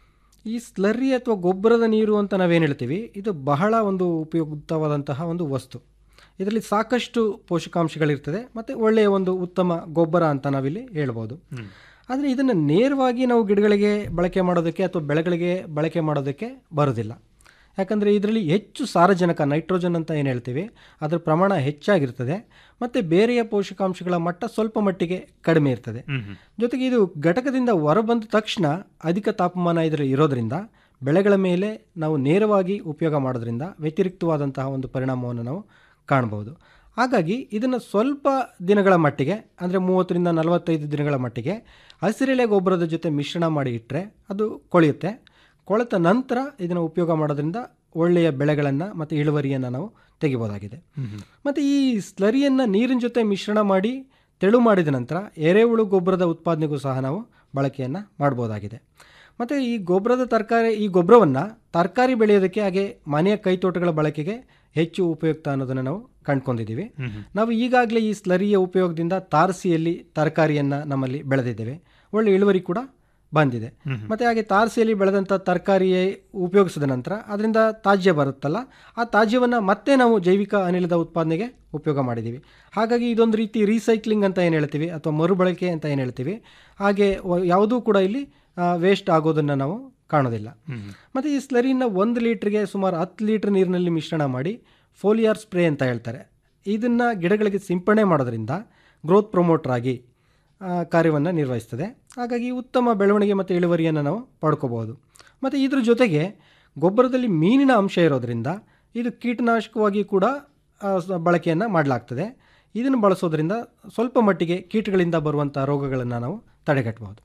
ಈ ಸ್ಲರ್ರಿ ಅಥವಾ ಗೊಬ್ಬರದ ನೀರು ಅಂತ ನಾವೇನು ಹೇಳ್ತೀವಿ ಇದು ಬಹಳ ಒಂದು ಉಪಯುಕ್ತವಾದಂತಹ ಒಂದು ವಸ್ತು ಇದರಲ್ಲಿ ಸಾಕಷ್ಟು ಪೋಷಕಾಂಶಗಳಿರ್ತದೆ ಮತ್ತು ಒಳ್ಳೆಯ ಒಂದು ಉತ್ತಮ ಗೊಬ್ಬರ ಅಂತ ನಾವಿಲ್ಲಿ ಹೇಳ್ಬೋದು ಆದರೆ ಇದನ್ನು ನೇರವಾಗಿ ನಾವು ಗಿಡಗಳಿಗೆ ಬಳಕೆ ಮಾಡೋದಕ್ಕೆ ಅಥವಾ ಬೆಳೆಗಳಿಗೆ ಬಳಕೆ ಮಾಡೋದಕ್ಕೆ ಬರೋದಿಲ್ಲ ಯಾಕಂದರೆ ಇದರಲ್ಲಿ ಹೆಚ್ಚು ಸಾರಜನಕ ನೈಟ್ರೋಜನ್ ಅಂತ ಏನು ಹೇಳ್ತೀವಿ ಅದರ ಪ್ರಮಾಣ ಹೆಚ್ಚಾಗಿರ್ತದೆ ಮತ್ತು ಬೇರೆಯ ಪೋಷಕಾಂಶಗಳ ಮಟ್ಟ ಸ್ವಲ್ಪ ಮಟ್ಟಿಗೆ ಕಡಿಮೆ ಇರ್ತದೆ ಜೊತೆಗೆ ಇದು ಘಟಕದಿಂದ ಹೊರಬಂದ ತಕ್ಷಣ ಅಧಿಕ ತಾಪಮಾನ ಇದರಲ್ಲಿ ಇರೋದ್ರಿಂದ ಬೆಳೆಗಳ ಮೇಲೆ ನಾವು ನೇರವಾಗಿ ಉಪಯೋಗ ಮಾಡೋದ್ರಿಂದ ವ್ಯತಿರಿಕ್ತವಾದಂತಹ ಒಂದು ಪರಿಣಾಮವನ್ನು ನಾವು ಕಾಣಬಹುದು ಹಾಗಾಗಿ ಇದನ್ನು ಸ್ವಲ್ಪ ದಿನಗಳ ಮಟ್ಟಿಗೆ ಅಂದರೆ ಮೂವತ್ತರಿಂದ ನಲವತ್ತೈದು ದಿನಗಳ ಮಟ್ಟಿಗೆ ಹಸಿರೆಲೆ ಗೊಬ್ಬರದ ಜೊತೆ ಮಿಶ್ರಣ ಮಾಡಿ ಇಟ್ಟರೆ ಅದು ಕೊಳೆಯುತ್ತೆ ಕೊಳೆತ ನಂತರ ಇದನ್ನು ಉಪಯೋಗ ಮಾಡೋದ್ರಿಂದ ಒಳ್ಳೆಯ ಬೆಳೆಗಳನ್ನು ಮತ್ತು ಇಳುವರಿಯನ್ನು ನಾವು ತೆಗಿಬೋದಾಗಿದೆ ಮತ್ತು ಈ ಸ್ಲರಿಯನ್ನು ನೀರಿನ ಜೊತೆ ಮಿಶ್ರಣ ಮಾಡಿ ತೆಳು ಮಾಡಿದ ನಂತರ ಎರೆಹುಳು ಗೊಬ್ಬರದ ಉತ್ಪಾದನೆಗೂ ಸಹ ನಾವು ಬಳಕೆಯನ್ನು ಮಾಡ್ಬೋದಾಗಿದೆ ಮತ್ತು ಈ ಗೊಬ್ಬರದ ತರಕಾರಿ ಈ ಗೊಬ್ಬರವನ್ನು ತರಕಾರಿ ಬೆಳೆಯೋದಕ್ಕೆ ಹಾಗೆ ಮನೆಯ ಕೈತೋಟಗಳ ಬಳಕೆಗೆ ಹೆಚ್ಚು ಉಪಯುಕ್ತ ಅನ್ನೋದನ್ನು ನಾವು ಕಂಡ್ಕೊಂಡಿದ್ದೀವಿ ನಾವು ಈಗಾಗಲೇ ಈ ಸ್ಲರಿಯ ಉಪಯೋಗದಿಂದ ತಾರಸಿಯಲ್ಲಿ ತರಕಾರಿಯನ್ನು ನಮ್ಮಲ್ಲಿ ಬೆಳೆದಿದ್ದೇವೆ ಒಳ್ಳೆ ಇಳುವರಿ ಕೂಡ ಬಂದಿದೆ ಮತ್ತು ಹಾಗೆ ತಾರಸಿಯಲ್ಲಿ ಬೆಳೆದಂಥ ತರಕಾರಿ ಉಪಯೋಗಿಸಿದ ನಂತರ ಅದರಿಂದ ತಾಜ್ಯ ಬರುತ್ತಲ್ಲ ಆ ತಾಜ್ಯವನ್ನು ಮತ್ತೆ ನಾವು ಜೈವಿಕ ಅನಿಲದ ಉತ್ಪಾದನೆಗೆ ಉಪಯೋಗ ಮಾಡಿದ್ದೀವಿ ಹಾಗಾಗಿ ಇದೊಂದು ರೀತಿ ರೀಸೈಕ್ಲಿಂಗ್ ಅಂತ ಏನು ಹೇಳ್ತೀವಿ ಅಥವಾ ಮರುಬಳಕೆ ಅಂತ ಏನು ಹೇಳ್ತೀವಿ ಹಾಗೆ ವ- ಯಾವುದೂ ಕೂಡ ಇಲ್ಲಿ ವೇಸ್ಟ್ ಆಗೋದನ್ನು ನಾವು ಕಾಣೋದಿಲ್ಲ ಮತ್ತು ಈ ಸ್ಲರಿನ ಒಂದು ಲೀಟ್ರಿಗೆ ಸುಮಾರು ಹತ್ತು ಲೀಟ್ರ್ ನೀರಿನಲ್ಲಿ ಮಿಶ್ರಣ ಮಾಡಿ ಫೋಲಿಯಾರ್ ಸ್ಪ್ರೇ ಅಂತ ಹೇಳ್ತಾರೆ ಇದನ್ನು ಗಿಡಗಳಿಗೆ ಸಿಂಪಡಣೆ ಮಾಡೋದ್ರಿಂದ ಗ್ರೋತ್ ಪ್ರೊಮೋಟರ್ ಆಗಿ ಕಾರ್ಯವನ್ನು ನಿರ್ವಹಿಸ್ತದೆ ಹಾಗಾಗಿ ಉತ್ತಮ ಬೆಳವಣಿಗೆ ಮತ್ತು ಇಳುವರಿಯನ್ನು ನಾವು ಪಡ್ಕೋಬಹುದು ಮತ್ತು ಇದ್ರ ಜೊತೆಗೆ ಗೊಬ್ಬರದಲ್ಲಿ ಮೀನಿನ ಅಂಶ ಇರೋದ್ರಿಂದ ಇದು ಕೀಟನಾಶಕವಾಗಿ ಕೂಡ ಆ, ಸ- ಬಳಕೆಯನ್ನು ಮಾಡಲಾಗ್ತದೆ ಇದನ್ನು ಬಳಸೋದ್ರಿಂದ ಸ್ವಲ್ಪ ಮಟ್ಟಿಗೆ ಕೀಟಗಳಿಂದ ಬರುವಂಥ ರೋಗಗಳನ್ನು ನಾವು ತಡೆಗಟ್ಟಬಹುದು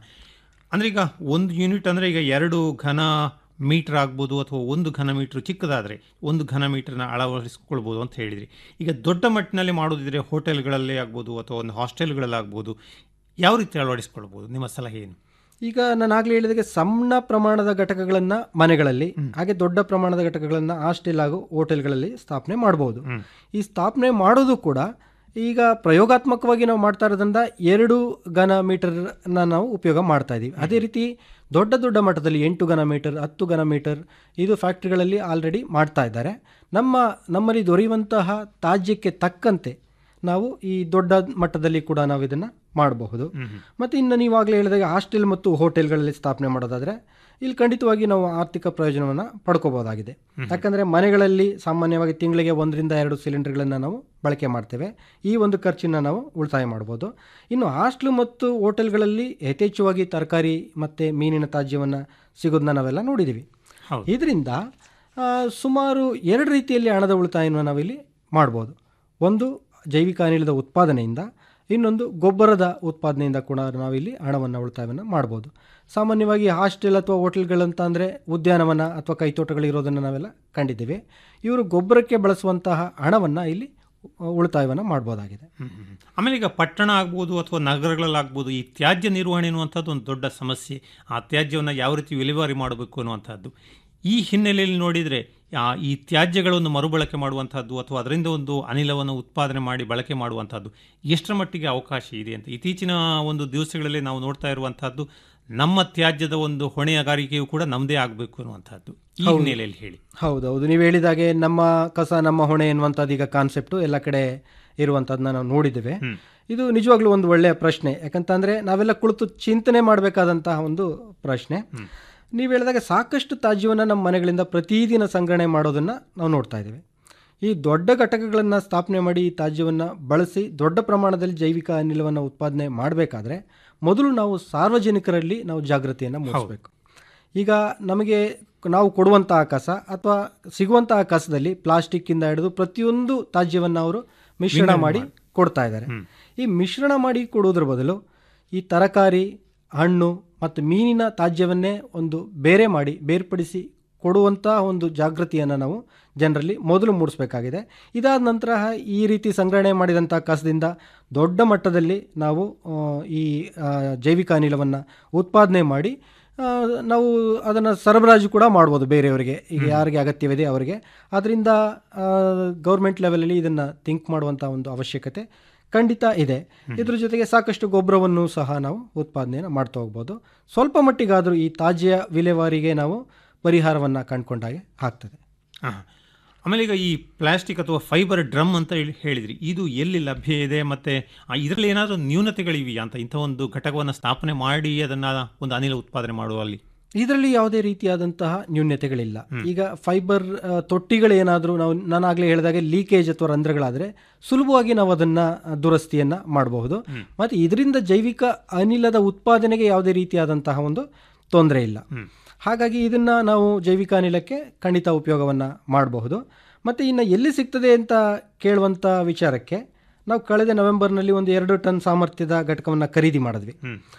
ಅಂದ್ರೆ ಈಗ ಒಂದು ಯೂನಿಟ್ ಅಂದ್ರೆ ಈಗ ಎರಡು ಘನ ಮೀಟರ್ ಆಗ್ಬೋದು ಅಥವಾ ಒಂದು ಘನ ಮೀಟರ್ ಚಿಕ್ಕದಾದರೆ ಒಂದು ಘನ ಮೀಟರ್ನ ಅಳವಡಿಸ್ಕೊಳ್ಬೋದು ಅಂತ ಹೇಳಿದ್ರಿ ಈಗ ದೊಡ್ಡ ಮಟ್ಟಿನಲ್ಲಿ ಮಾಡೋದಿದ್ರೆ ಹೋಟೆಲ್ಗಳಲ್ಲೇ ಆಗ್ಬೋದು ಅಥವಾ ಒಂದು ಹಾಸ್ಟೆಲ್ಗಳಲ್ಲಾಗ್ಬೋದು ಯಾವ ರೀತಿ ಅಳವಡಿಸ್ಕೊಳ್ಬೋದು ನಿಮ್ಮ ಸಲಹೆ ಏನು ಈಗ ನಾನು ಆಗಲೇ ಹೇಳಿದಾಗೆ ಸಣ್ಣ ಪ್ರಮಾಣದ ಘಟಕಗಳನ್ನು ಮನೆಗಳಲ್ಲಿ ಹಾಗೆ ದೊಡ್ಡ ಪ್ರಮಾಣದ ಘಟಕಗಳನ್ನು ಹಾಸ್ಟೆಲ್ ಹಾಗೂ ಹೋಟೆಲ್ಗಳಲ್ಲಿ ಸ್ಥಾಪನೆ ಮಾಡಬಹುದು ಈ ಸ್ಥಾಪನೆ ಮಾಡೋದು ಕೂಡ ಈಗ ಪ್ರಯೋಗಾತ್ಮಕವಾಗಿ ನಾವು ಮಾಡ್ತಾ ಇರೋದ್ರಿಂದ ಎರಡು ಘನ ಮೀಟರ್ನ ನಾವು ಉಪಯೋಗ ಮಾಡ್ತಾ ಇದ್ದೀವಿ ಅದೇ ರೀತಿ ದೊಡ್ಡ ದೊಡ್ಡ ಮಟ್ಟದಲ್ಲಿ ಎಂಟು ಘನ ಮೀಟರ್ ಹತ್ತು ಘನ ಮೀಟರ್ ಇದು ಫ್ಯಾಕ್ಟ್ರಿಗಳಲ್ಲಿ ಆಲ್ರೆಡಿ ಮಾಡ್ತಾ ಇದ್ದಾರೆ ನಮ್ಮ ನಮ್ಮಲ್ಲಿ ದೊರೆಯುವಂತಹ ತಾಜ್ಯಕ್ಕೆ ತಕ್ಕಂತೆ ನಾವು ಈ ದೊಡ್ಡ ಮಟ್ಟದಲ್ಲಿ ಕೂಡ ನಾವು ಇದನ್ನು ಮಾಡಬಹುದು ಮತ್ತು ಇನ್ನು ನೀವಾಗಲೇ ಹೇಳಿದಾಗ ಹಾಸ್ಟೆಲ್ ಮತ್ತು ಹೋಟೆಲ್ಗಳಲ್ಲಿ ಸ್ಥಾಪನೆ ಮಾಡೋದಾದರೆ ಇಲ್ಲಿ ಖಂಡಿತವಾಗಿ ನಾವು ಆರ್ಥಿಕ ಪ್ರಯೋಜನವನ್ನು ಪಡ್ಕೋಬಹುದಾಗಿದೆ ಯಾಕಂದರೆ ಮನೆಗಳಲ್ಲಿ ಸಾಮಾನ್ಯವಾಗಿ ತಿಂಗಳಿಗೆ ಒಂದರಿಂದ ಎರಡು ಸಿಲಿಂಡರ್ಗಳನ್ನು ನಾವು ಬಳಕೆ ಮಾಡ್ತೇವೆ ಈ ಒಂದು ಖರ್ಚನ್ನು ನಾವು ಉಳಿತಾಯ ಮಾಡ್ಬೋದು ಇನ್ನು ಹಾಸ್ಟೆಲ್ ಮತ್ತು ಹೋಟೆಲ್ಗಳಲ್ಲಿ ಯಥೇಚ್ಛವಾಗಿ ತರಕಾರಿ ಮತ್ತು ಮೀನಿನ ತ್ಯಾಜ್ಯವನ್ನು ಸಿಗೋದನ್ನ ನಾವೆಲ್ಲ ನೋಡಿದ್ದೀವಿ ಇದರಿಂದ ಆ, ಸುಮಾರು ಎರಡು ರೀತಿಯಲ್ಲಿ ಹಣದ ಉಳಿತಾಯವನ್ನು ನಾವಿಲ್ಲಿ ಮಾಡ್ಬೋದು ಒಂದು ಜೈವಿಕ ಅನಿಲದ ಉತ್ಪಾದನೆಯಿಂದ ಇನ್ನೊಂದು ಗೊಬ್ಬರದ ಉತ್ಪಾದನೆಯಿಂದ ಕೂಡ ನಾವಿಲ್ಲಿ ಹಣವನ್ನು ಉಳಿತಾಯವನ್ನು ಮಾಡ್ಬೋದು ಸಾಮಾನ್ಯವಾಗಿ ಹಾಸ್ಟೆಲ್ ಅಥವಾ ಹೋಟೆಲ್ಗಳಂತ ಅಂದರೆ ಉದ್ಯಾನವನ ಅಥವಾ ಕೈತೋಟಗಳಿರೋದನ್ನು ನಾವೆಲ್ಲ ಕಂಡಿದ್ದೇವೆ ಇವರು ಗೊಬ್ಬರಕ್ಕೆ ಬಳಸುವಂತಹ ಹಣವನ್ನು ಇಲ್ಲಿ ಉಳಿತಾಯವನ್ನು ಮಾಡ್ಬೋದಾಗಿದೆ ಆಮೇಲೆ ಈಗ ಪಟ್ಟಣ ಆಗ್ಬೋದು ಅಥವಾ ನಗರಗಳಲ್ಲಾಗ್ಬೋದು ಈ ತ್ಯಾಜ್ಯ ನಿರ್ವಹಣೆ ಅನ್ನುವಂಥದ್ದು ಒಂದು ದೊಡ್ಡ ಸಮಸ್ಯೆ ಆ ತ್ಯಾಜ್ಯವನ್ನು ಯಾವ ರೀತಿ ವಿಲೇವಾರಿ ಮಾಡಬೇಕು ಅನ್ನುವಂಥದ್ದು ಈ ಹಿನ್ನೆಲೆಯಲ್ಲಿ ನೋಡಿದರೆ ಆ, ಈ ತ್ಯಾಜ್ಯಗಳನ್ನು ಮರುಬಳಕೆ ಮಾಡುವಂಥದ್ದು ಅಥವಾ ಅದರಿಂದ ಒಂದು ಅನಿಲವನ್ನು ಉತ್ಪಾದನೆ ಮಾಡಿ ಬಳಕೆ ಮಾಡುವಂಥದ್ದು ಎಷ್ಟರ ಮಟ್ಟಿಗೆ ಅವಕಾಶ ಇದೆ ಅಂತ ಇತ್ತೀಚಿನ ಒಂದು ದಿವಸಗಳಲ್ಲಿ ನಾವು ನೋಡ್ತಾ ಇರುವಂಥದ್ದು ನಮ್ಮ ತ್ಯಾಜ್ಯದ ಒಂದು ಹೊಣೆಗಾರಿಕೆಯು ಕೂಡ ನಮ್ಮದೇ ಆಗಬೇಕು ಅನ್ನುವಂಥದ್ದು ಈ ಹೌದು. ಹಿನ್ನೆಲೆಯಲ್ಲಿ ಹೇಳಿ ಹೌದೌದು ನೀವು ಹೇಳಿದಾಗೆ ನಮ್ಮ ಕಸ ನಮ್ಮ ಹೊಣೆ ಎನ್ನುವಂಥದ್ದು ಈಗ ಕಾನ್ಸೆಪ್ಟು ಎಲ್ಲ ಕಡೆ ಇರುವಂಥದ್ದನ್ನ ನಾವು ನೋಡಿದ್ದೇವೆ ಇದು ನಿಜವಾಗ್ಲೂ ಒಂದು ಒಳ್ಳೆಯ ಪ್ರಶ್ನೆ ಯಾಕಂತಂದರೆ ನಾವೆಲ್ಲ ಕುಳಿತು ಚಿಂತನೆ ಮಾಡಬೇಕಾದಂತಹ ಒಂದು ಪ್ರಶ್ನೆ ನೀವು ಹೇಳಿದಾಗ ಸಾಕಷ್ಟು ತ್ಯಾಜ್ಯವನ್ನು ನಮ್ಮ ಮನೆಗಳಿಂದ ಪ್ರತಿದಿನ ಸಂಗ್ರಹಣೆ ಮಾಡೋದನ್ನು ನಾವು ನೋಡ್ತಾ ಇದ್ದೇವೆ ಈ ದೊಡ್ಡ ಘಟಕಗಳನ್ನು ಸ್ಥಾಪನೆ ಮಾಡಿ ಈ ತ್ಯಾಜ್ಯವನ್ನು ಬಳಸಿ ದೊಡ್ಡ ಪ್ರಮಾಣದಲ್ಲಿ ಜೈವಿಕ ಅನಿಲವನ್ನು ಉತ್ಪಾದನೆ ಮಾಡಬೇಕಾದ್ರೆ ಮೊದಲು ನಾವು ಸಾರ್ವಜನಿಕರಲ್ಲಿ ನಾವು ಜಾಗೃತಿಯನ್ನು ಮೂಡಿಸಬೇಕು ಈಗ ನಮಗೆ ನಾವು ಕೊಡುವಂತಹ ಕಸ ಅಥವಾ ಸಿಗುವಂತಹ ಕಸದಲ್ಲಿ ಪ್ಲಾಸ್ಟಿಕ್ಕಿಂದ ಹಿಡಿದು ಪ್ರತಿಯೊಂದು ತ್ಯಾಜ್ಯವನ್ನು ಅವರು ಮಿಶ್ರಣ ವಿಂಗಡಣೆ ಮಾಡಿ ಕೊಡ್ತಾ ಇದ್ದಾರೆ ಈ ಮಿಶ್ರಣ ಮಾಡಿ ಕೊಡುವುದರ ಬದಲು ಈ ತರಕಾರಿ ಹಣ್ಣು ಮತ್ತು ಮೀನಿನ ತ್ಯಾಜ್ಯವನ್ನೇ ಒಂದು ಬೇರೆ ಮಾಡಿ ಬೇರ್ಪಡಿಸಿ ಕೊಡುವಂಥ ಒಂದು ಜಾಗೃತಿಯನ್ನು ನಾವು ಜನರಲ್ಲಿ ಮೊದಲು ಮೂಡಿಸಬೇಕಾಗಿದೆ ಇದಾದ ನಂತರ ಈ ರೀತಿ ಸಂಗ್ರಹಣೆ ಮಾಡಿದಂಥ ಕಸದಿಂದ ದೊಡ್ಡ ಮಟ್ಟದಲ್ಲಿ ನಾವು ಆ, ಈ ಆ, ಜೈವಿಕ ಅನಿಲವನ್ನು ಉತ್ಪಾದನೆ ಮಾಡಿ ಆ, ನಾವು ಅದನ್ನು ಸರಬರಾಜು ಕೂಡ ಮಾಡ್ಬೋದು ಬೇರೆಯವರಿಗೆ ಈಗ ಯಾರಿಗೆ ಅಗತ್ಯವಿದೆ ಅವರಿಗೆ ಅದರಿಂದ ಗೌರ್ಮೆಂಟ್ ಲೆವೆಲಲ್ಲಿ ಇದನ್ನು ಥಿಂಕ್ ಮಾಡುವಂಥ ಒಂದು ಅವಶ್ಯಕತೆ ಖಂಡಿತ ಇದೆ ಇದ್ರ ಜೊತೆಗೆ ಸಾಕಷ್ಟು ಗೊಬ್ಬರವನ್ನು ಸಹ ನಾವು ಉತ್ಪಾದನೆಯನ್ನು ಮಾಡ್ತಾ ಹೋಗ್ಬೋದು ಸ್ವಲ್ಪ ಮಟ್ಟಿಗಾದರೂ ಈ ತಾಜ್ಯ ವಿಲೇವಾರಿಗೆ ನಾವು ಪರಿಹಾರವನ್ನು ಕಂಡುಕೊಂಡಾಗೆ ಆಗ್ತದೆ ಹಾ. ಆಮೇಲೆ ಈಗ ಈ ಪ್ಲಾಸ್ಟಿಕ್ ಅಥವಾ ಫೈಬರ್ ಡ್ರಮ್ ಅಂತ ಹೇಳಿ ಹೇಳಿದ್ರಿ ಇದು ಎಲ್ಲಿ ಲಭ್ಯ ಇದೆ ಮತ್ತೆ ಆ, ಇದರಲ್ಲಿ ಏನಾದರೂ ನ್ಯೂನತೆಗಳಿವೆಯಾ ಅಂತ ಇಂಥ ಒಂದು ಘಟಕವನ್ನು ಸ್ಥಾಪನೆ ಮಾಡಿ ಅದನ್ನ ಒಂದು ಅನಿಲ ಉತ್ಪಾದನೆ ಮಾಡುವಲ್ಲಿ ಇದರಲ್ಲಿ ಯಾವುದೇ ರೀತಿಯಾದಂತಹ ನ್ಯೂನ್ಯತೆಗಳಿಲ್ಲ ಈಗ ಫೈಬರ್ ಆ, ತೊಟ್ಟಿಗಳೇನಾದರೂ ನಾವು ನಾನಾಗಲೇ ಹೇಳಿದಾಗೆ ಲೀಕೇಜ್ ಅಥವಾ ರಂಧ್ರಗಳಾದರೆ ಸುಲಭವಾಗಿ ನಾವು ಅದನ್ನು ದುರಸ್ತಿಯನ್ನು ಮಾಡಬಹುದು ಮತ್ತು ಇದರಿಂದ ಜೈವಿಕ ಅನಿಲದ ಉತ್ಪಾದನೆಗೆ ಯಾವುದೇ ರೀತಿಯಾದಂತಹ ಒಂದು ತೊಂದರೆ ಇಲ್ಲ ಹಾಗಾಗಿ ಇದನ್ನು ನಾವು ಜೈವಿಕ ಅನಿಲಕ್ಕೆ ಖಂಡಿತ ಉಪಯೋಗವನ್ನು ಮಾಡಬಹುದು ಮತ್ತು ಇನ್ನು ಎಲ್ಲಿ ಸಿಗ್ತದೆ ಅಂತ ಕೇಳುವಂಥ ವಿಚಾರಕ್ಕೆ ನಾವು ಕಳೆದ ನವೆಂಬರ್ನಲ್ಲಿ ಒಂದು ಎರಡು ಟನ್ ಸಾಮರ್ಥ್ಯದ ಘಟಕವನ್ನು ಖರೀದಿ ಮಾಡಿದ್ವಿ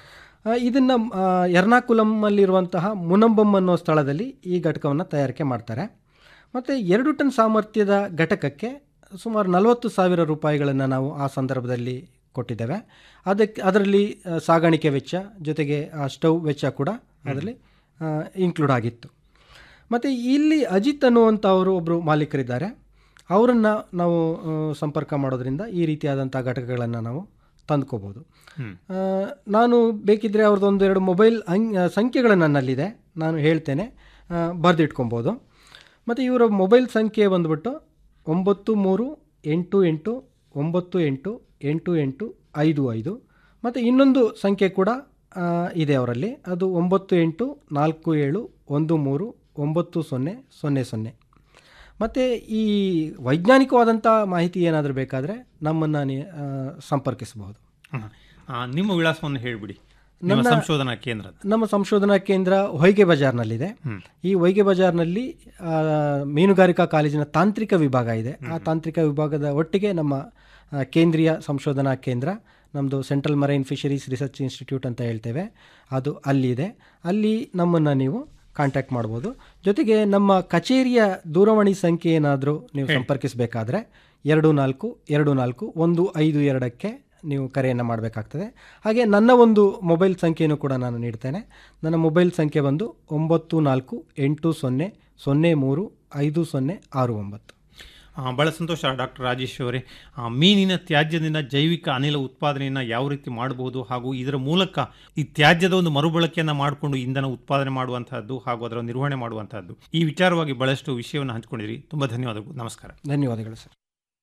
ಆ, ಇದನ್ನ ಆ, ಎರ್ನಾಕುಲಮ್ಮಲ್ಲಿರುವಂತಹ ಮುನಂಬಂ ಅನ್ನೋ ಸ್ಥಳದಲ್ಲಿ ಈ ಘಟಕವನ್ನು ತಯಾರಿಕೆ ಮಾಡ್ತಾರೆ ಮತ್ತು ಎರಡು ಟನ್ ಸಾಮರ್ಥ್ಯದ ಘಟಕಕ್ಕೆ ಸುಮಾರು ನಲವತ್ತು ಸಾವಿರ ರೂಪಾಯಿಗಳನ್ನು ನಾವು ಆ ಸಂದರ್ಭದಲ್ಲಿ ಕೊಟ್ಟಿದ್ದೇವೆ ಅದಕ್ಕೆ ಅದರಲ್ಲಿ ಆ, ಸಾಗಾಣಿಕೆ ವೆಚ್ಚ ಜೊತೆಗೆ ಆ ಸ್ಟವ್ ವೆಚ್ಚ ಕೂಡ ಅದರಲ್ಲಿ ಇನ್ಕ್ಲೂಡ್ ಆಗಿತ್ತು ಮತ್ತು ಇಲ್ಲಿ ಅಜಿತ್ ಅನ್ನುವಂಥವರು ಒಬ್ಬರು ಮಾಲೀಕರಿದ್ದಾರೆ ಅವರನ್ನು ನಾವು ಆ, ಸಂಪರ್ಕ ಮಾಡೋದ್ರಿಂದ ಈ ರೀತಿಯಾದಂಥ ಘಟಕಗಳನ್ನು ನಾವು ತಂದ್ಕೋಬೋದು ಆ, ನಾನು ಬೇಕಿದ್ದರೆ ಅವ್ರದ್ದು ಒಂದು ಎರಡು ಮೊಬೈಲ್ ಅಂ ಸಂಖ್ಯೆಗಳು ನನ್ನಲ್ಲಿದೆ ನಾನು ಹೇಳ್ತೇನೆ ಆ, ಬರೆದಿಟ್ಕೊಬೋದು ಮತ್ತು ಇವರ ಮೊಬೈಲ್ ಸಂಖ್ಯೆ ಬಂದುಬಿಟ್ಟು ಒಂಬತ್ತು ಮೂರು ಎಂಟು ಎಂಟು ಒಂಬತ್ತು ಎಂಟು ಎಂಟು ಎಂಟು ಐದು ಐದು ಮತ್ತು ಇನ್ನೊಂದು ಸಂಖ್ಯೆ ಕೂಡ ಆ, ಇದೆ ಅವರಲ್ಲಿ ಅದು ಒಂಬತ್ತು ಎಂಟು ನಾಲ್ಕು ಏಳು ಒಂದು ಮೂರು ಒಂಬತ್ತು ಸೊನ್ನೆ ಸೊನ್ನೆ ಸೊನ್ನೆ ಮತ್ತು ಈ ವೈಜ್ಞಾನಿಕವಾದಂಥ ಮಾಹಿತಿ ಏನಾದರೂ ಬೇಕಾದರೆ ನಮ್ಮನ್ನು ನೀ ಆ, ಸಂಪರ್ಕಿಸಬಹುದು ಹಾ. ಆ, ನಿಮ್ಮ ವಿಳಾಸವನ್ನು ಹೇಳಿಬಿಡಿ ನಿಮ್ಮ ನನ್ನ- ಸಂಶೋಧನಾ ಕೇಂದ್ರ ನಮ್ಮ ಸಂಶೋಧನಾ ಕೇಂದ್ರ ಹೊಯ್ಗೆ ಬಜಾರ್ನಲ್ಲಿದೆ ಈ ಹೊಯ್ಗೆ ಬಜಾರ್ನಲ್ಲಿ ಆ, ಮೀನುಗಾರಿಕಾ ಕಾಲೇಜಿನ ತಾಂತ್ರಿಕ ವಿಭಾಗ ಇದೆ ಆ ತಾಂತ್ರಿಕ ವಿಭಾಗದ ಒಟ್ಟಿಗೆ ನಮ್ಮ ಆ, ಕೇಂದ್ರೀಯ ಸಂಶೋಧನಾ ಕೇಂದ್ರ ನಮ್ಮದು central marine fisheries research institute ಅಂತ ಹೇಳ್ತೇವೆ ಅದು ಅಲ್ಲಿದೆ ಅಲ್ಲಿ ನಮ್ಮನ್ನು ನೀವು ಕಾಂಟ್ಯಾಕ್ಟ್ ಮಾಡ್ಬೋದು ಜೊತೆಗೆ ನಮ್ಮ ಕಚೇರಿಯ ದೂರವಾಣಿ ಸಂಖ್ಯೆ ಏನಾದರೂ ನೀವು ಹೇಳಿ. ಸಂಪರ್ಕಿಸಬೇಕಾದ್ರೆ ಎರಡು ನಾಲ್ಕು ಎರಡು ನಾಲ್ಕು ಒಂದು ಐದು ಎರಡಕ್ಕೆ ನೀವು ಕರೆಯನ್ನು ಮಾಡಬೇಕಾಗ್ತದೆ ಹಾಗೆ ನನ್ನ ಒಂದು ಮೊಬೈಲ್ ಸಂಖ್ಯೆಯನ್ನು ಕೂಡ ನಾನು ನೀಡ್ತೇನೆ ನನ್ನ ಮೊಬೈಲ್ ಸಂಖ್ಯೆ ಬಂದು ಒಂಬತ್ತು ನಾಲ್ಕು ಎಂಟು ಸೊನ್ನೆ ಸೊನ್ನೆ ಮೂರು ಐದು ಸೊನ್ನೆ ಆರು ಒಂಬತ್ತು ಆ, ಬಹಳ ಸಂತೋಷ ಡಾಕ್ಟರ್ ರಾಜೇಶ್ ಅವರೇ ಆ, ಮೀನಿನ ತ್ಯಾಜ್ಯದಿಂದ ಜೈವಿಕ ಅನಿಲ ಉತ್ಪಾದನೆಯನ್ನು ಯಾವ ರೀತಿ ಮಾಡಬಹುದು ಹಾಗೂ ಇದರ ಮೂಲಕ ಈ ತ್ಯಾಜ್ಯದ ಒಂದು ಮರುಬಳಕೆಯನ್ನು ಮಾಡಿಕೊಂಡು ಇಂಧನ ಉತ್ಪಾದನೆ ಮಾಡುವಂತಹದ್ದು ಹಾಗೂ ಅದರ ನಿರ್ವಹಣೆ ಮಾಡುವಂತಹದ್ದು ಈ ವಿಚಾರವಾಗಿ ಬಹಳಷ್ಟು ವಿಷಯವನ್ನು ಹಂಚಿಕೊಂಡಿರಿ ತುಂಬ ಧನ್ಯವಾದಗಳು ನಮಸ್ಕಾರ ಧನ್ಯವಾದಗಳು ಸರ್